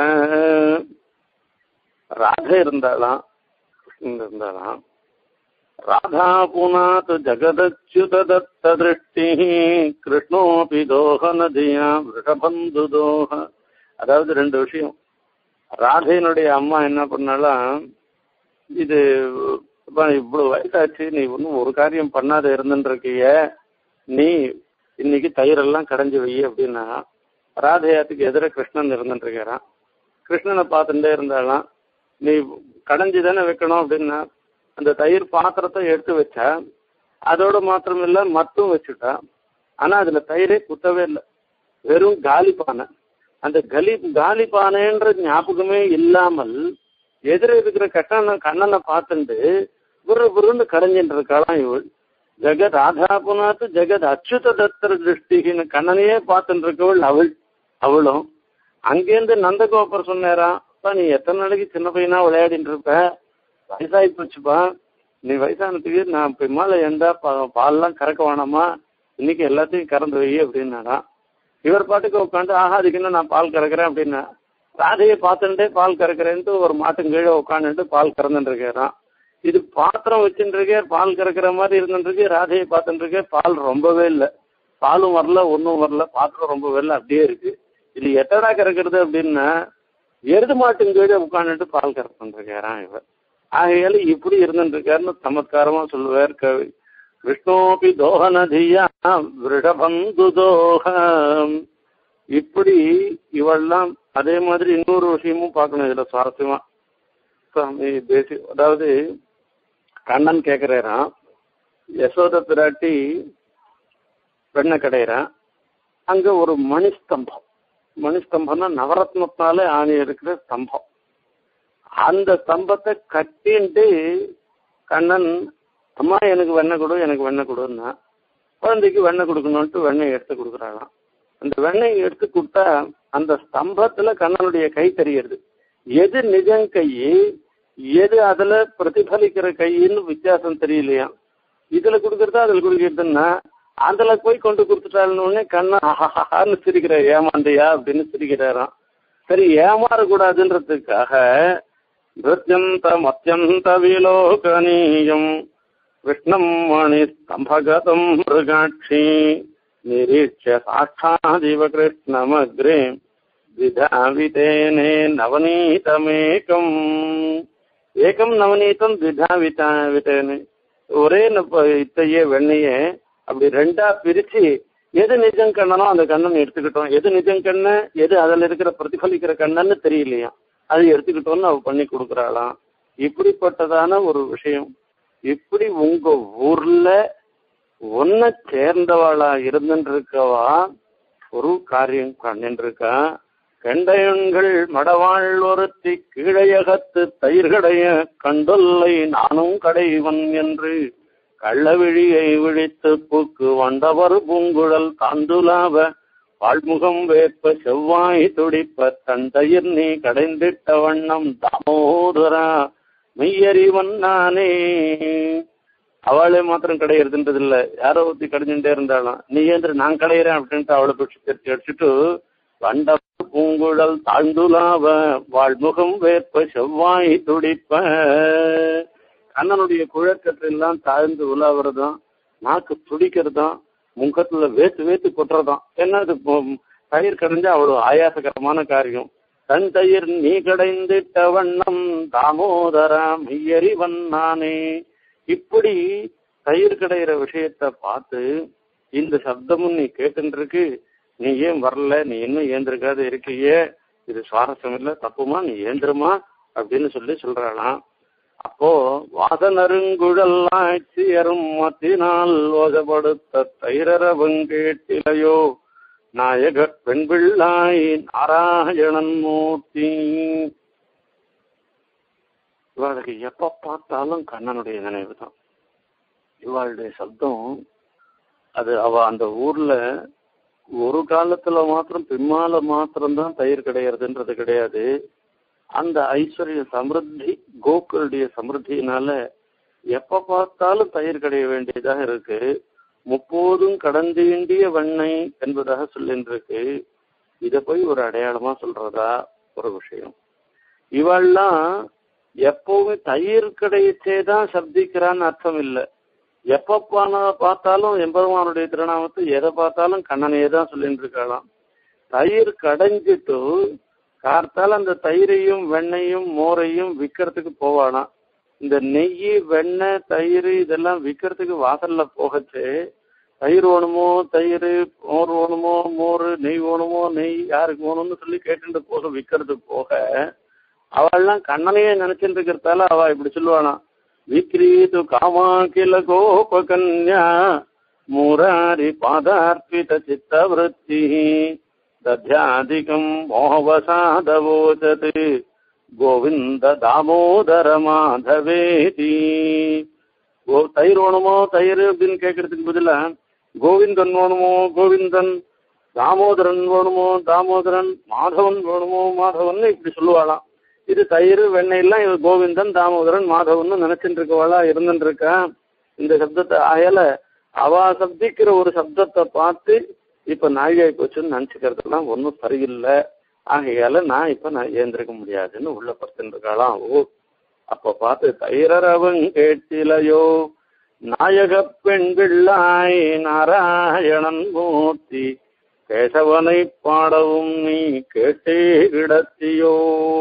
ராதை இருந்தாலாம் கிருஷ்ணன் இருந்தாலாம் राधा पुनात् जगदच्युतदत्तदृष्टिः கிருஷ்ணோபி தோஹ நதியா விஷபந்து தோஹ அதாவது ரெண்டு விஷயம் ராதையினுடைய அம்மா என்ன பண்ணாலாம் இது அப்பா, இவ்வளவு வயசாச்சு நீ ஒன்றும் ஒரு காரியம் பண்ணாத இருந்துருக்கிய நீ இன்னைக்கு தயிரெல்லாம் கடைஞ்சு வை அப்படின்னா ராதையாத்துக்கு எதிர கிருஷ்ணன் இருந்துட்டு இருக்கிறான் கிருஷ்ணனை பார்த்துட்டே இருந்தாலாம் நீ கடைஞ்சி தானே வைக்கணும் அப்படின்னா அந்த தயிர் பாத்திரத்தை எடுத்து வச்சா அதோட மாத்திரம் இல்ல மத்தும் வச்சுட்டா ஆனா அதுல தயிரே குத்தவே இல்லை வெறும் காலி பானை அந்த கலி காலி பானைன்ற ஞாபகமே இல்லாமல் எதிர இருக்கிற கட்டண கண்ணனை பார்த்துட்டு புரு புருன்னு கரைஞ்சிட்டு இருக்காளாம் இவள் ஜெகத் ஆதாபுனாத்து ஜெகத் அச்சுத தத்தர் திருஷ்டின்னு கண்ணனையே பார்த்துட்டு இருக்கவள் அவள் அவளும் அங்கேருந்து நந்தகோபர் சொன்னாராம் அப்பா நீ எத்தனை நாளைக்கு சின்ன பையனா விளையாடிட்டு இருப்ப வயசாகி போச்சுப்பா நீ வயசானதுக்கு நான் இப்போ மேலே எந்த பால்லாம் கறக்க வேணாமா இன்னைக்கு எல்லாத்தையும் கறந்து வை அப்படின்னாராம் இவர் பாட்டுக்கு உட்காந்து ஆஹா அதுக்கு என்ன நான் பால் கறக்குறேன் அப்படின்னா ராதையை பார்த்துட்டே பால் கறக்குறேன்ட்டு ஒரு மாட்டுக்கு கீழே உட்காந்துட்டு பால் கறந்துட்டு இருக்கிறான் இது பாத்திரம் வச்சுட்டு இருக்கே பால் கறக்குற மாதிரி இருந்துட்டு இருக்கு ராதையை பார்த்துட்டு இருக்கே பால் ரொம்பவே இல்லை பாலும் வரல ஒன்றும் வரல பாத்திரம் ரொம்பவே இல்லை அப்படியே இருக்கு இது எட்டடா கறக்கிறது அப்படின்னா எருது மாட்டுங்க கீழே உட்காந்துட்டு பால் கறந்துட்டு இருக்காரான் இவர் ஆகையால இப்படி இருந்துட்டு இருக்காருன்னு சமத்காரமா சொல்லுவார் கவி விஷ்ணோபி தோகனதியா விருடபந்து தோகம் இப்படி இவெல்லாம் அதே மாதிரி இன்னொரு விஷயமும் பார்க்கணும் இதுல சுவாரஸ்யமா சுவாமி பேசி அதாவது கண்ணன் கேட்கிறாராம் யசோத பிராட்டி பெண்ணை கடையிறான் அங்க ஒரு மணிஸ்தம்பம் மணிஸ்தம்பம்னா நவரத்னத்தால ஆணி இருக்கிற ஸ்தம்பம் அந்த ஸ்தம்பத்தை கட்டின்ட்டு கண்ணன் அம்மா எனக்கு வெண்ணெய் கொடு எனக்கு வெண்ணெய் கொடுன்னா குழந்தைக்கு வெண்ணெய் கொடுக்கணுன்ட்டு வெண்ணெய் எடுத்து கொடுக்குறாங்களாம் அந்த வெண்ணெய் எடுத்து கொடுத்தா அந்த ஸ்தம்பத்துல கண்ணனுடைய கை தெரியுது எது நிஜம் கை எது அதுல பிரதிபலிக்கிற கைன்னு வித்தியாசம் தெரியலையா இதுல கொடுக்கறதா அதுல கொடுக்கறதுன்னா அதுல போய் கொண்டு கொடுத்துட்டாருன்னு உடனே கண்ணன் ஆஹான்னு சிரிக்கிறார் ஏமாந்தியா அப்படின்னு சிரிக்கிறாராம் சரி ஏமாறக்கூடாதுன்றதுக்காக நிருத்தியந்தம் அத்தியந்த விலோகனீயம் விஷ்ணம் மணி ஸ்தம்பகதம் மிருகாட்சி நிரீட்ச சாட்சாதிவ கிருஷ்ணமக்ரே விதாவிதேனே நவநீதமேகம் ஏகம் நவநீதம் விதாவிதாவிதேனே ஒரே இத்தையே வெண்ணையே அப்படி ரெண்டா பிரிச்சு எது நிஜம் கண்ணனோ அந்த கண்ணன் எடுத்துக்கிட்டோம் எது நிஜம் கண்ணு எது அதுல இருக்கிற பிரதிபலிக்கிற கண்ணன்னு தெரியலையா அது எடுத்துக்கிட்டோம்னு அவ பண்ணி கொடுக்குறாளாம் இப்படிப்பட்டதான ஒரு விஷயம் இப்படி உங்க ஊர்ல ஒன்ன சேர்ந்தவளா இருந்துருக்கவா ஒரு காரியம் பண்ணிருக்கா கண்டையன்கள் மடவாள் ஒருத்தி கீழையகத்து தயிர்கடைய கண்டொல்லை நானும் கடைவன் என்று கள்ளவிழியை விழித்து பூக்கு வண்டவர் பூங்குழல் தாந்துலாவ வாழ்முகம் வேப்ப செவ்வாய் துடிப்ப தந்தயிர் நீ கடைந்திட்ட வண்ணம் தாமோதரா மெய்யறிவன் நானே அவளே மாத்திரம் கடையிறதுன்றது இல்ல யாரோ ஒருத்தி கடைஞ்சுட்டே இருந்தாலும் நீ ஏந்திர நான் கடையிறேன் அப்படின்ட்டு அவளை பிடிச்சி தெரிச்சு அடிச்சுட்டு வண்ட பூங்குழல் தாழ்ந்துலாவ வாழ்முகம் வேப்ப செவ்வாய் துடிப்ப கண்ணனுடைய குழக்கற்றெல்லாம் தாழ்ந்து உலாவுறதும் நாக்கு துடிக்கிறதும் முகத்துல வேத்து வேத்து கொட்டுறதும் என்ன அது தயிர் கடைஞ்சா அவ்வளவு ஆயாசகரமான காரியம் தன் தயிர் நீ கடைந்திட்ட வண்ணம் தாமோதரா மெய்யறிவன் நானே இப்படி தயிர் கடையிற விஷயத்த பார்த்து இந்த சப்தமும் நீ கேட்டுருக்கு நீ ஏன் வரல நீ இன்னும் ஏந்திருக்காத இருக்கியே இது சுவாரஸ்யம் இல்ல தப்புமா நீ ஏந்திரமா அப்படின்னு சொல்லி சொல்றாளாம் அப்போ வாசனருங்குழல் ஆட்சியரும் மத்தினால் ஓசப்படுத்த தைரரவங்கேட்டிலையோ நாயக பெண் பிள்ளாய் நாராயணன் மூர்த்தி இவளுக்கு எப்ப பார்த்தாலும் கண்ணனுடைய நினைவு தான் இவளுடைய சப்தம் அது அவ அந்த ஊர்ல ஒரு காலத்துல மாத்திரம் பின்னால மாத்திரம்தான் தயிர் கிடையாதுன்றது கிடையாது அந்த ஐஸ்வர்ய சமிருத்தி கோக்களுடைய சமிருத்தினால எப்ப பார்த்தாலும் தயிர் கடைய வேண்டியதாக இருக்கு முப்போதும் கடந்தீண்டிய வெண்ணெய் என்பதாக சொல்லின்றிருக்கு இத போய் ஒரு அடையாளமா சொல்றதா ஒரு விஷயம் இவள்லாம் எப்பவுமே தயிர் கடையச்சே தான் சப்திக்கிறான்னு அர்த்தம் இல்லை எப்ப பார்த்தாலும் எம்பெருமானுடைய திருநாமத்தை எதை பார்த்தாலும் கண்ணனையே தான் சொல்லிட்டு இருக்கலாம் தயிர் கடைஞ்சிட்டு கார்த்தால அந்த தயிரையும் வெண்ணையும் மோரையும் விற்கிறதுக்கு போவானா இந்த நெய் வெண்ணெய் தயிர் இதெல்லாம் விற்கிறதுக்கு வாசல்ல போகச்சு தயிர் வேணுமோ தயிர் மோர் வேணுமோ மோர் நெய் வேணுமோ நெய் யாருக்கு வேணும்னு சொல்லி கேட்டுட்டு போக விற்கிறது போக அவள்லாம் கண்ணனையே நினைச்சிட்டு இருக்கிறதால அவ இப்படி சொல்லுவானா விக்ரீது காமா கில கோபகன்யா முராரி பாதார்ப்பித சித்தவருத்தி தத்யாதிகம் மோகவசாதவோச்சது கோவிந்த தாமோதர மாதவேதி ஓ தயிர் வேணுமோ தயிர் அப்படின்னு கேட்கறதுக்கு பதிலா கோவிந்தன் வேணுமோ கோவிந்தன் தாமோதரன் வேணுமோ தாமோதரன் மாதவன் வேணுமோ மாதவன் இப்படி சொல்லுவாளாம் இது தயிர் வெண்ணெயெல்லாம் இது கோவிந்தன் தாமோதரன் மாதவன் நினைச்சிட்டு இருக்கவாளா இருந்துட்டு இருக்கா இந்த சப்தத்தை ஆயால அவ சப்திக்கிற ஒரு சப்தத்தை பார்த்து இப்ப நாழிகை போச்சுன்னு நினைச்சுக்கிறதுலாம் ஒன்றும் சரியில்லை ஆகையால நான் இப்ப நான் ஏந்திருக்க முடியாதுன்னு உள்ள படுத்துட்டு இருக்காளாம் ஓ அப்ப பார்த்து தைரரவன் கேட்டிலையோ நாயக பெண் பிள்ளாய் நாராயணன் மூர்த்தி கேசவனை பாடவும் நீ கேட்டே கிடத்தியோ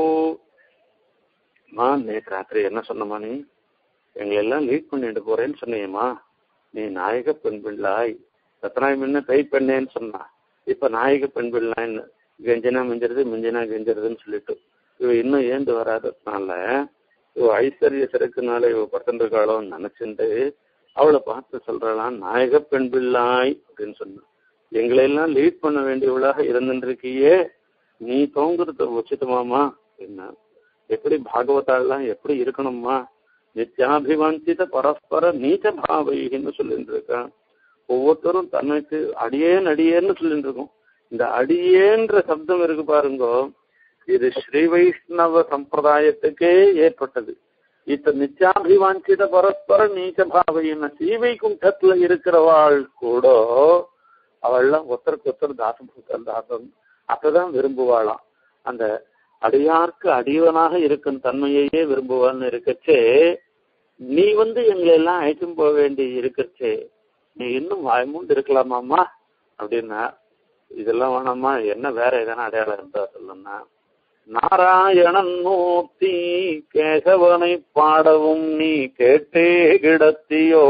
மா நேற்று ராத்திரி என்ன சொன்னமா நீ எங்களை எல்லாம் லீட் பண்ணிட்டு போறேன்னு சொன்னியம்மா நீ நாயக பெண் பிள்ளாய் சத்தனாய் முன்ன தை பெண்ணேன்னு சொன்னா இப்ப நாயக பெண் பிள்ளாய்ன்னு கெஞ்சனா மிஞ்சிறது மிஞ்சினா கெஞ்சிறதுன்னு சொல்லிட்டு இவ இன்னும் ஏந்து வராததுனால இவ ஐஸ்வர்ய சிறக்குனால இவ படுத்துருக்காளோன்னு நினைச்சுட்டு அவளை பார்த்து சொல்றாளாம் நாயக பெண் பிள்ளாய் அப்படின்னு சொன்னா எங்களை எல்லாம் லீட் பண்ண வேண்டியவளாக இருந்துருக்கியே நீ தோங்குறது உச்சிதமாமா என்ன எப்படி பாகவதாலாம் எப்படி இருக்கணுமா நித்யாபிவாஞ்சித பரஸ்பர நீச்ச பாவைன்னு சொல்லிட்டு இருக்கான் ஒவ்வொருத்தரும் தனக்கு அடியேன் அடியேன்னு சொல்லிட்டு இருக்கோம் இந்த அடியேன்ற சப்தம் இருக்கு பாருங்கோ இது ஸ்ரீ வைஷ்ணவ சம்பிரதாயத்துக்கே ஏற்பட்டது இத்த நித்யாபிவாஞ்சித பரஸ்பர நீச்ச பாவைன்னு ஸ்ரீவைகுண்டத்துல இருக்கிறவாள் கூட அவள்லாம் ஒருத்தருக்கு ஒருத்தர் தாசம் தாசம் அப்பதான் விரும்புவாளாம் அந்த அடியார்க்கு அடியவனாக இருக்கும் தன்மையையே விரும்புவான்னு இருக்கச்சே நீ வந்து எங்களை எல்லாம் அழைச்சும் போக வேண்டி இருக்கச்சே நீ இன்னும் வாய்மூண்டு இருக்கலாமாம்மா அப்படின்னா இதெல்லாம் வேணாமா என்ன வேற எதனா அடையாளம் இருந்தா சொல்லுன்னா நாராயணன் மூர்த்தி கேசவனை பாடவும் நீ கேட்டே கிடத்தியோ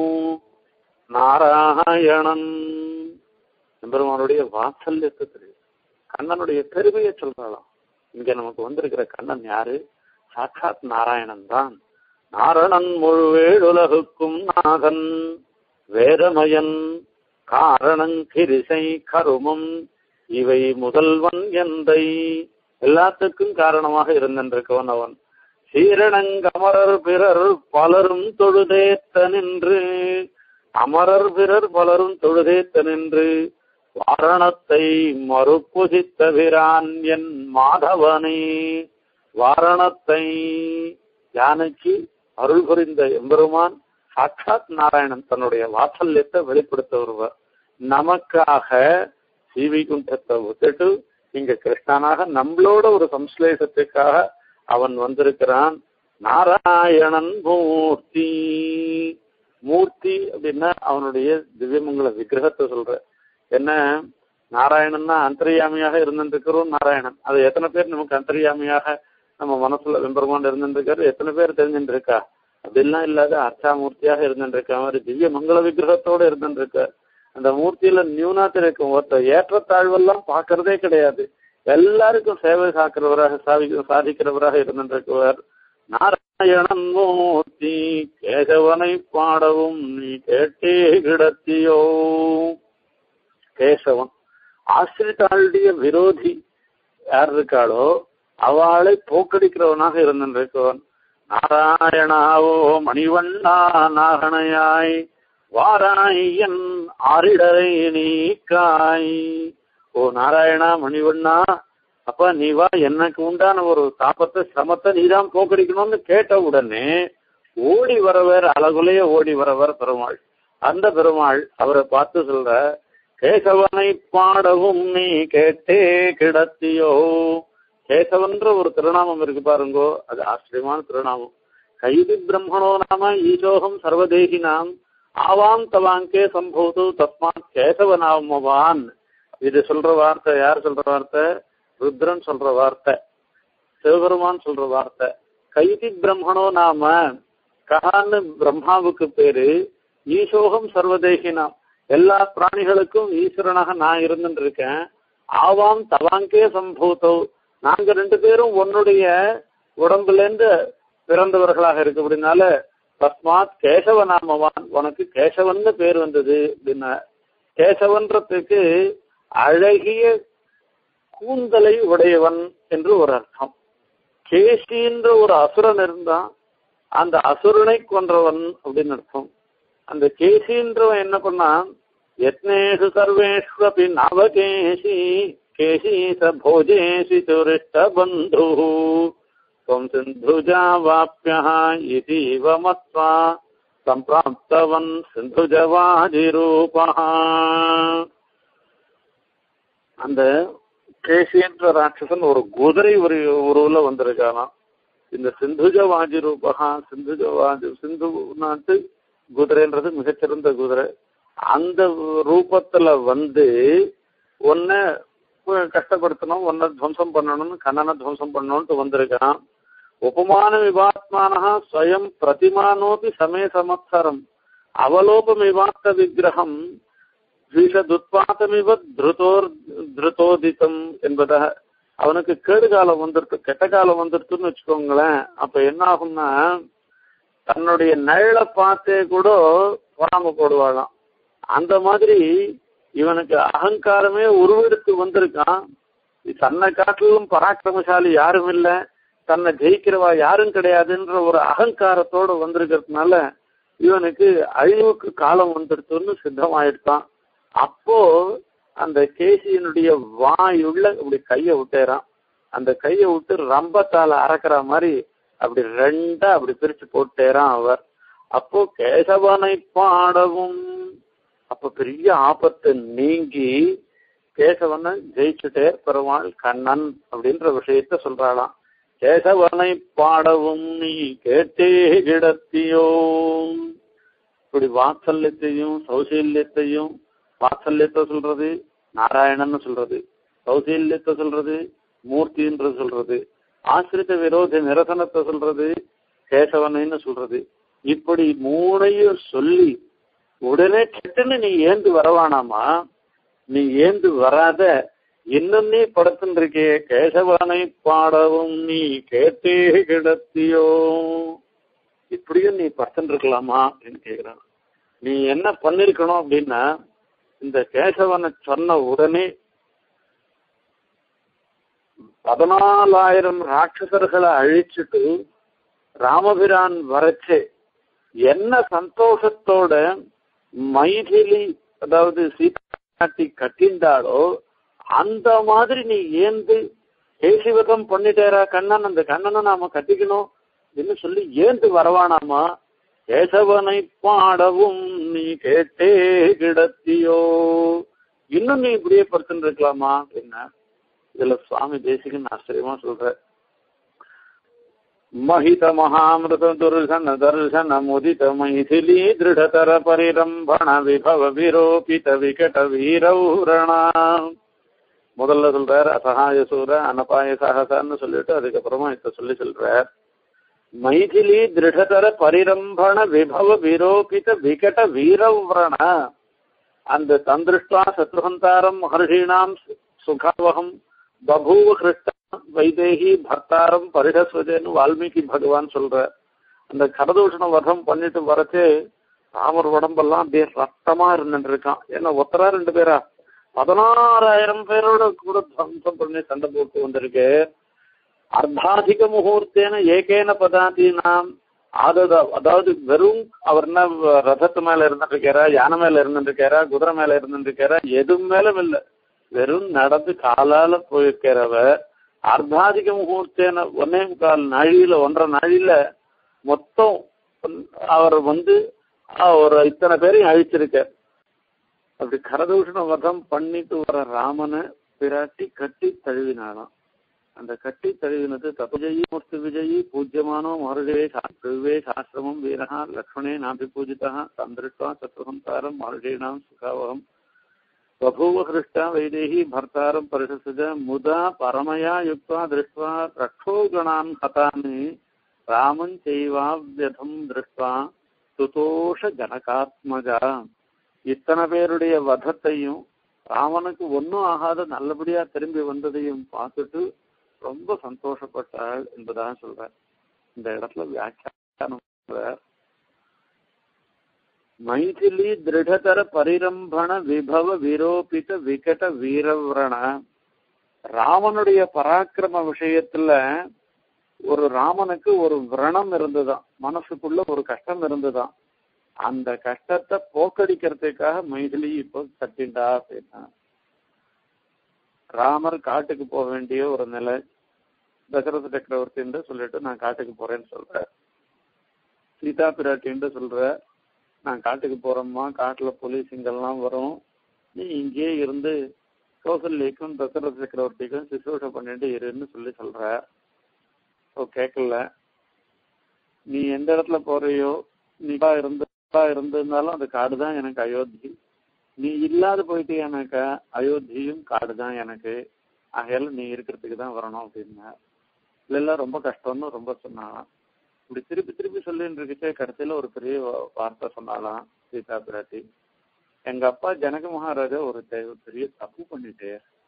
நாராயணன் எம்பெருமானுடைய வாத்சல்யத்தை தெரியும் கண்ணனுடைய பெருமையை சொல்றாளாம் இங்க நமக்கு வந்திருக்கிற கண்ணன் யாரு சாட்சாத் நாராயணன் தான் நாரணன் முழுவேடுலகுக்கும் நாதன் வேதமயன் காரணங்கிரிசை கருமம் இவை முதல்வன் எந்தை எல்லாத்துக்கும் காரணமாக இருந்திருக்கவன் அவன் சீரணங்கமரர் பிறர் பலரும் தொழுதேத்த நின்று அமரர் பிறர் பலரும் தொழுதேத்த நின்று வாரணத்தை மறுப்புசித்தபிரான் என் மாதவனே வாரணத்தை யானைக்கு அருள் புரிந்த எம்பெருமான் சாட்சாத் நாராயணன் தன்னுடைய வாத்சல்யத்தை வெளிப்படுத்த வருவார் நமக்காக ஸ்ரீவைகுண்டத்தை விட்டுட்டு இங்க கிருஷ்ணனாக நம்மளோட ஒரு சம்ஸ்லேஷத்துக்காக அவன் வந்திருக்கிறான் நாராயணன் மூர்த்தி மூர்த்தி அப்படின்னா அவனுடைய திவ்யமங்கல விக்கிரகத்தை சொல்ற என்ன நாராயணன்னா அந்தரியாமியாக இருந்திருக்கிறோம் நாராயணன் அது எத்தனை பேர் நமக்கு அந்தரியாமியாக நம்ம மனசுல வெம்பெருமான் இருந்திருக்காரு எத்தனை பேர் தெரிஞ்சுட்டு இருக்கா அப்படிலாம் இல்லாத அர்ச்சாமூர்த்தியாக இருந்துருக்க மாதிரி திவ்ய மங்கள விக்கிரகத்தோட இருந்துருக்க அந்த மூர்த்தியில நியூனாத்து இருக்கும் ஒருத்தர் ஏற்றத்தாழ்வெல்லாம் பார்க்கறதே கிடையாது எல்லாருக்கும் சேவை சாக்கிறவராக சாதி சாதிக்கிறவராக இருந்திருக்கவர் நாராயணன் மூர்த்தி கேசவனை பாடவும் நீ கேட்டே கிடத்தியோ கேசவன் ஆசிரித்தாளுடைய விரோதி யார் இருக்காளோ அவளை போக்கடிக்கிறவனாக இருந்திருக்கவன் நாராயணாவோ மணிவண்ணா நாகணையாய் வாராய் என் ஆரிடரை நீக்காய் ஓ நாராயணா மணிவண்ணா அப்ப நீ வா எனக்கு உண்டான ஒரு தாபத்தை சிரமத்தை நீதான் போக்கடிக்கணும்னு கேட்ட உடனே ஓடி வரவர் அழகுலைய ஓடி வரவர் பெருமாள் அந்த பெருமாள் அவரை பார்த்து சொல்ற கேசவனை பாடவும் நீ கேட்டே கிடத்தியோ கேசவன்ற ஒரு திருநாமம் இருக்கு பாருங்கோ அது ஆச்சரியமான திருநாமம் கைதி பிரம்மணோ நாம ஈசோகம் சர்வதேகி நாம் ஆவாம் தவாங்கே சம்பூது தஸ்மாத் கேசவ நாமவான் இது சொல்ற வார்த்தை யார் சொல்ற வார்த்தை ருத்ரன் சொல்ற வார்த்தை சிவபெருமான் சொல்ற வார்த்தை கைதி பிரம்மணோ நாம கஹான்னு பிரம்மாவுக்கு பேரு ஈசோகம் சர்வதேகி நாம் எல்லா பிராணிகளுக்கும் ஈஸ்வரனாக நான் இருந்துட்டு இருக்கேன் ஆவாம் தவாங்கே சம்பூத்தோ நாங்க ரெண்டு பேரும் உன்னுடைய உடம்புல இருந்து பிறந்தவர்களாக இருக்கு அப்படின்னால தஸ்மாத் கேசவ நாமவான் உனக்கு கேசவன்னு பேர் வந்தது அப்படின்னா கேசவன்றதுக்கு அழகிய கூந்தலை உடையவன் என்று ஒரு அர்த்தம் கேசின்ற ஒரு அசுரன் இருந்தான் அந்த அசுரனை கொன்றவன் அப்படின்னு அர்த்தம் அந்த கேசின்றவன் என்ன பண்ணான் யத்னேஷு சர்வேஷ்வபி நவகேசி கேசி ச போஜேசி துரிஷ்ட பந்து त्वं सिन्धुजा वाप्यः इतीव मत्वा सम्प्राप्तवन् சிந்துஜவாதிரூபா அந்த கேசின்ற ராட்சசன் ஒரு குதிரை ஒரு உருவுல வந்திருக்கானாம் இந்த சிந்துஜவாதி ரூபகா சிந்துஜவாதி சிந்து நாட்டு குதிரைன்றது மிகச்சிறந்த குதிரை அந்த ரூபத்துல வந்து ஒன்ன கஷ்டப்படுத்தணும் ஒன்ன துவம்சம் பண்ணணும்னு கண்ணனை துவம்சம் பண்ணணும்னு வந்திருக்கான் உபமான விவாத்மானः ஸ்வயம் பிரதிமானோபி சமே சமத்சரம் அவலோபமிவாத்த விக்கிரகம் விஷதுத்பாத்தமிவ திருதோர் திருதோதித்தம் என்பதாக அவனுக்கு கேடு காலம் வந்துருட்டு கெட்ட காலம் வந்துருட்டுன்னு வச்சுக்கோங்களேன் அப்ப என்ன ஆகும்னா தன்னுடைய நிழலை பார்த்தே கூட பொறாம போடுவாளாம் அந்த மாதிரி இவனுக்கு அகங்காரமே உருவெடுத்து வந்திருக்கான் தன்னை காட்டிலும் பராக்கிரமசாலி யாரும் இல்லை தன்னை ஜெயிக்கிறவா யாரும் கிடையாதுன்ற ஒரு அகங்காரத்தோட வந்திருக்கிறதுனால இவனுக்கு அழிவுக்கு காலம் வந்துடுத்துன்னு சித்தமாயிடுதான் அப்போ அந்த கேசியினுடைய வாயுள்ள அப்படி கைய விட்டேறான் அந்த கைய விட்டு ரம்பத்தால அறக்கிற மாதிரி அப்படி ரெண்டா அப்படி பிரிச்சு போட்டேறான் அவர் அப்போ கேசவனை பாடவும் அப்ப பெரிய ஆபத்து நீங்கி கேசவனை ஜெயிச்சுட்டே பெருமாள் கண்ணன் அப்படின்ற விஷயத்த சொல்றாளாம் கேசவனை பாடவும் நீ கேட்டே கிடத்தியோ இப்படி வாத்சல்யத்தையும் சௌசல்யத்தையும் வாத்சல்யத்தை சொல்றது நாராயணன்னு சொல்றது சௌசல்யத்தை சொல்றது மூர்த்தின்றது சொல்றது ஆசிரித்த விரோத நிரசனத்தை சொல்றது கேசவனைன்னு சொல்றது இப்படி மூணையும் சொல்லி உடனே கெட்டுன்னு நீ ஏந்து வரவானாமா நீ ஏந்து வராத இன்னும் நீ படுத்துட்டு இருக்கே கேசவனை பாடவும் நீ கேட்டே கிடத்தியோ இப்படியும் நீ படுத்துட்டு இருக்கலாமா அப்படின்னு கேக்குறான் நீ என்ன பண்ணிருக்கணும் அப்படின்னா இந்த கேசவனை சொன்ன உடனே பதினாலாயிரம் ராட்சசர்களை அழிச்சிட்டு ராமபிரான் வரைச்சு என்ன சந்தோஷத்தோட மைதிலி அதாவது சீதாட்டி கட்டிந்தாலோ அந்த மாதிரி நீ ஏந்து கேசிவதம் பண்ணிட்டேரா கண்ணன் அந்த கண்ணனை நாம கட்டிக்கணும் என்று சொல்லி ஏந்து வரவானாமா கேசவனை பாடவும் நீ கேட்டே கிடத்தியோ இன்னும் நீ இப்படியே படுத்துட்டு இருக்கலாமா அப்படின்னா இதுல சுவாமி தேசிகன் ஆச்சரியமா சொல்ற महित महामृत दुर्घन दर्शन मुदित मैथिली दृढ़तर परिरंभण विभव विरोपित विकट வீரௌரணா முதல்ல சொல்றார் அசகாய சூர அனபாய சாகசான்னு சொல்லிட்டு அதுக்கப்புறமா இத சொல்லி சொல்றார் மைதிலி திருடதர பரிரம்பண விபவ விரோபித விகட வீரவ்ரண அந்த தந்திருஷ்டா சத்ருஹந்தாரம் மகர்ஷீணாம் சுகாவகம் பபூவ கிருஷ்ண வைதேகி பர்த்தாரம் பரிடஸ்வதேன்னு வால்மீகி பகவான் சொல்ற அந்த கரதூஷண வதம் பண்ணிட்டு வரச்சே ராமர் உடம்பெல்லாம் அப்படியே ரத்தமா இருந்துட்டு இருக்கான் ஏன்னா ஒத்தரா ரெண்டு பேரா பதினாறாயிரம் பேரோட கூட துவம்சம் பண்ணி சண்டை போட்டு வந்திருக்கு அர்த்தாதிக முகூர்த்தேன ஏகேன பதாதீனாம் ஆதத அதாவது வெறும் அவர் என்ன ரதத்து மேல இருந்துட்டு இருக்காரா யானை மேல இருந்துட்டு இருக்காரா குதிரை மேல இருந்துட்டு இருக்காரா எது மேலும் இல்ல வெறும் நடந்து காலால போயிருக்கிறவ அர்த்தாதிக முகூர்த்தேன ஒன்னே முக்கால் நாழியில ஒன்றரை நாழியில மொத்தம் அவர் வந்து ஒரு இத்தனை பேரையும் அழிச்சிருக்கார் அப்படி கரதூஷண வதம் பண்ணிட்டு வர ராமனை பிராட்டி கட்டி தழுவினாலாம் அந்த கட்டி தழுவினது தபஜயி மூர்த்தி விஜயி பூஜ்யமானோ மருடவே சாஸ்திரவே சாஸ்திரமம் வீரகா லக்ஷ்மணே நாபி பூஜிதா தந்திருஷ்டா சத்ருஹந்தாரம் மருடீணாம் சுகாவகம் बभूव हृष्टा वैदेही भर्तारं परिषसुज मुदा परमया युक्त्वा दृष्ट्वा रक्षोगणान् हतानि रामं चैवाव्यथं दृष्ट्वा तुतोष जनकात्मजा இத்தனை பேருடைய வதத்தையும் ராவனுக்கு ஒன்றும் ஆகாத நல்லபடியா திரும்பி வந்ததையும் பார்த்துட்டு ரொம்ப சந்தோஷப்பட்டாள் என்பதாக சொல்ற இந்த இடத்துல வியாக்கியானம் சொல்றார். மைதிலி திருடதர பரிரம்பண விபவ விரோபித விகட வீரவரண ராவனுடைய பராக்கிரம விஷயத்துல ஒரு ராமனுக்கு ஒரு விரணம் இருந்துதான் மனசுக்குள்ள ஒரு கஷ்டம் இருந்துதான் அந்த கஷ்டத்தை போக்கடிக்கிறதுக்காக மைதிலி இப்போ கட்டிண்டா அப்படின்னா ராமர் காட்டுக்கு போக வேண்டிய ஒரு நிலை தசரத சக்கரவர்த்தின்னு சொல்லிட்டு நான் காட்டுக்கு போறேன்னு சொல்றேன் சீதா பிராட்டின்னு சொல்ற நான் காட்டுக்கு போறேம்மா காட்டுல புலி சிங்கம்லாம் வரும் நீ இங்கேயே இருந்து கௌசல்யக்கும் தசரத சக்கரவர்த்திக்கும் சிசூஷ பண்ணிட்டு இருன்னு சொல்லி சொல்ற ஓ கேட்கல நீ எந்த இடத்துல போறியோ நீ இருந்து இருந்திருந்தாலும் அந்த காடு தான் எனக்கு அயோத்தி நீ இல்லாத போயிட்டேனாக்கா அயோத்தியும் காடு தான் எனக்கு ஆகையால நீ இருக்கிறதுக்கு தான் வரணும் அப்படின்னா இல்ல ரொம்ப கஷ்டம்னு ரொம்ப சொன்னாலாம் இப்படி திருப்பி திருப்பி சொல்லிட்டு இருக்குச்சே கடைசியில ஒரு பெரிய வா- வார்த்தை சொன்னாலாம் சீதா பிராட்டி எங்க அப்பா ஜனக மகாராஜா ஒரு தெ- பெரிய தப்பு பண்ணிட்டே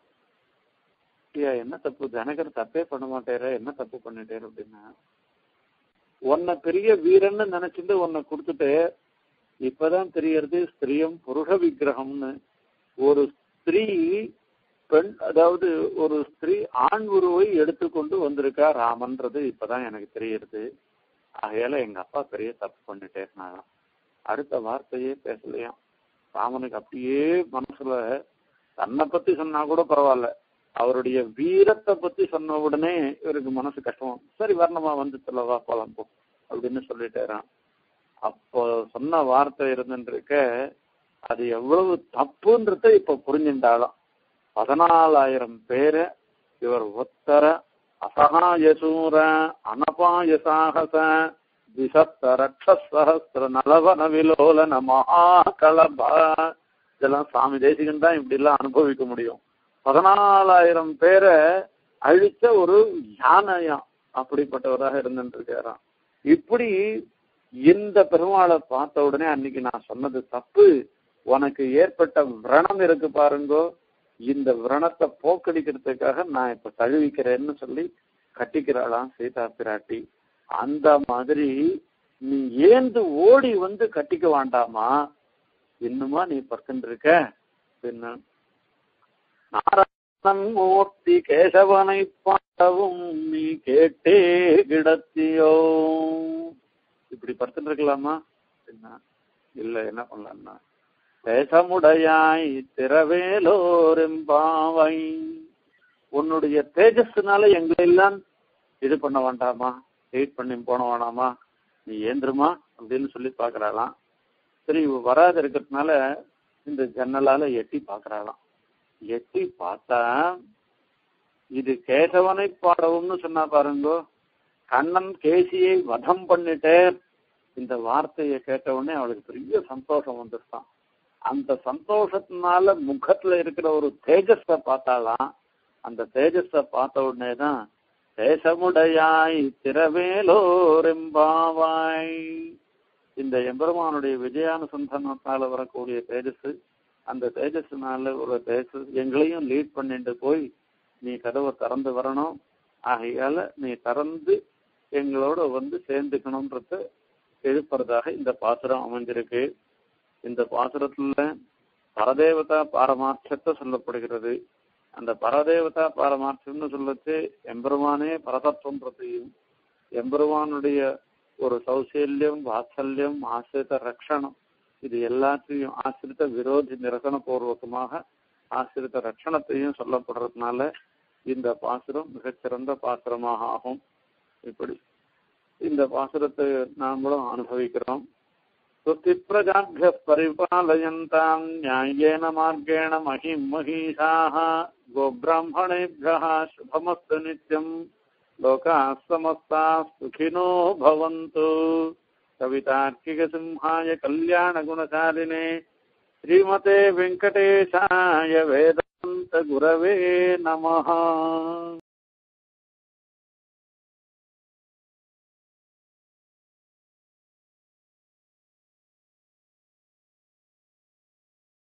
ஐயா என்ன தப்பு ஜனகர் தப்பே பண்ண மாட்டேற என்ன தப்பு பண்ணிட்டேர் அப்படின்னா உன்னை பெரிய வீரன்னு நினைச்சிட்டு உன்னை கொடுத்துட்டு இப்பதான் தெரியறது ஸ்திரியம் புருஷ விக்கிரகம்னு ஒரு ஸ்திரீ பெண் அதாவது ஒரு ஸ்திரீ ஆண் உருவை எடுத்துக்கொண்டு வந்திருக்கா ராமன்றது இப்பதான் எனக்கு தெரியுது ஆகையால எங்க அப்பா பெரிய தப்பு பண்ணிட்டேன்னாங்க அடுத்த வார்த்தையே பேசலையாம் ராமனுக்கு அப்படியே மனசுல தன்னை பத்தி சொன்னா கூட பரவாயில்ல அவருடைய வீரத்தை பத்தி சொன்ன உடனே இவருக்கு மனசு கஷ்டம் சரி வர்ணமா வந்து சொல்லவா போலாம் போ அப்படின்னு சொல்லிட்டேறான் அப்போ சொன்ன வார்த்தை இருந்துருக்க அது எவ்வளவு தப்புன்றத இப்ப புரிஞ்சுட்டாலும் பதினாலாயிரம் பேரை இவர் ஒத்தர அசகாயசூர அனபாயசாகச திசத்த ரட்சசஹஸ்ர நலவன விலோலன மகாகலபா இதெல்லாம் சாமி தேசிகன் தான் இப்படி எல்லாம் அனுபவிக்க முடியும் பதினாலாயிரம் பேரை அழிச்ச ஒரு யானையாம் அப்படிப்பட்டவராக இருந்துட்டு இருக்காராம் இப்படி இந்த பெருமாளை பார்த்த உடனே அன்னைக்கு நான் சொன்னது தப்பு உனக்கு ஏற்பட்ட விரணம் இருக்கு பாருங்கோ இந்த விரணத்தை போக்கடிக்கிறதுக்காக நான் இப்ப தழுவிக்கிறேன்னு சொல்லி கட்டிக்கிறாளாம் சீதா பிராட்டி அந்த மாதிரி நீ ஏந்து ஓடி வந்து கட்டிக்க வேண்டாமா இன்னுமா நீ பர்சன்ட் இருக்க பின்ன நாராயணன் மூர்த்தி கேசவனை பாடவும் நீ கேட்டே கிடத்தியோ இப்படி படுத்துட்டு இருக்கலாமா என்ன இல்ல என்ன பண்ணலாம்னா தேசமுடையாய் திரவேலோரெம்பாவை உன்னுடைய தேஜஸ்னால எங்களெல்லாம் இது பண்ண வேண்டாமா வெயிட் பண்ணி போன வேணாமா நீ ஏந்திருமா அப்படின்னு சொல்லி பாக்குறாளாம் சரி இவ வராது இருக்கிறதுனால இந்த ஜன்னலால எட்டி பாக்குறாளாம் எட்டி பார்த்தா இது கேசவனை பாடவும்னு சொன்னா பாருங்கோ கண்ணன் கேசியை வதம் பண்ணிட்டே இந்த வார்த்தையை கேட்ட உடனே அவளுக்கு பெரிய சந்தோஷம் வந்துருச்சான் அந்த சந்தோஷத்தினால முகத்துல இருக்கிற ஒரு தேஜஸ பார்த்தாலாம் அந்த தேஜஸ பார்த்த உடனே தான் தேசமுடையாய் திரவேலோரெம்பாவாய் இந்த எம்பெருமானுடைய விஜயானுசந்தானத்தால வரக்கூடிய தேஜஸ் அந்த தேஜஸ்னால ஒரு தேஜஸ் எங்களையும் லீட் பண்ணிட்டு போய் நீ கதவை திறந்து வரணும் ஆகையால நீ திறந்து எங்களோட வந்து சேர்ந்துக்கணும்ன்றத எழுப்புறதாக இந்த பாசுரம் அமைஞ்சிருக்கு இந்த பாசுரத்துல பரதேவதா பாரமார்த்தத்தை சொல்லப்படுகிறது அந்த பரதேவதா பாரமார்த்தம்னு சொல்லச்சு எம்பெருமானே பரதத்துவன்றதையும் எம்பெருமானுடைய ஒரு சௌசல்யம் வாத்சல்யம் ஆசிரித ரக்ஷணம் இது எல்லாத்தையும் ஆசிரித்த விரோதி நிரசன பூர்வகமாக ஆசிரித்த ரட்சணத்தையும் சொல்லப்படுறதுனால இந்த பாசுரம் மிகச்சிறந்த பாசுரமாக ஆகும் இப்படி இந்த பாசுரத்தை நாமளும் அனுபவிக்கிறோம் சுத்தி பிரஜாபிய பரிபாலயந்தாம் நியாயேன மார்கேண மகிம் மகிஷாः गोब्राह्मणेभ्यः शुभमस्तु नित्यम् लोकाः समस्ताः सुखिनो भवन्तु कवितार्किकसिंहाय कल्याणगुणशालिने श्रीमते वेङ्कटेशाय वेदान्तगुरवे नमः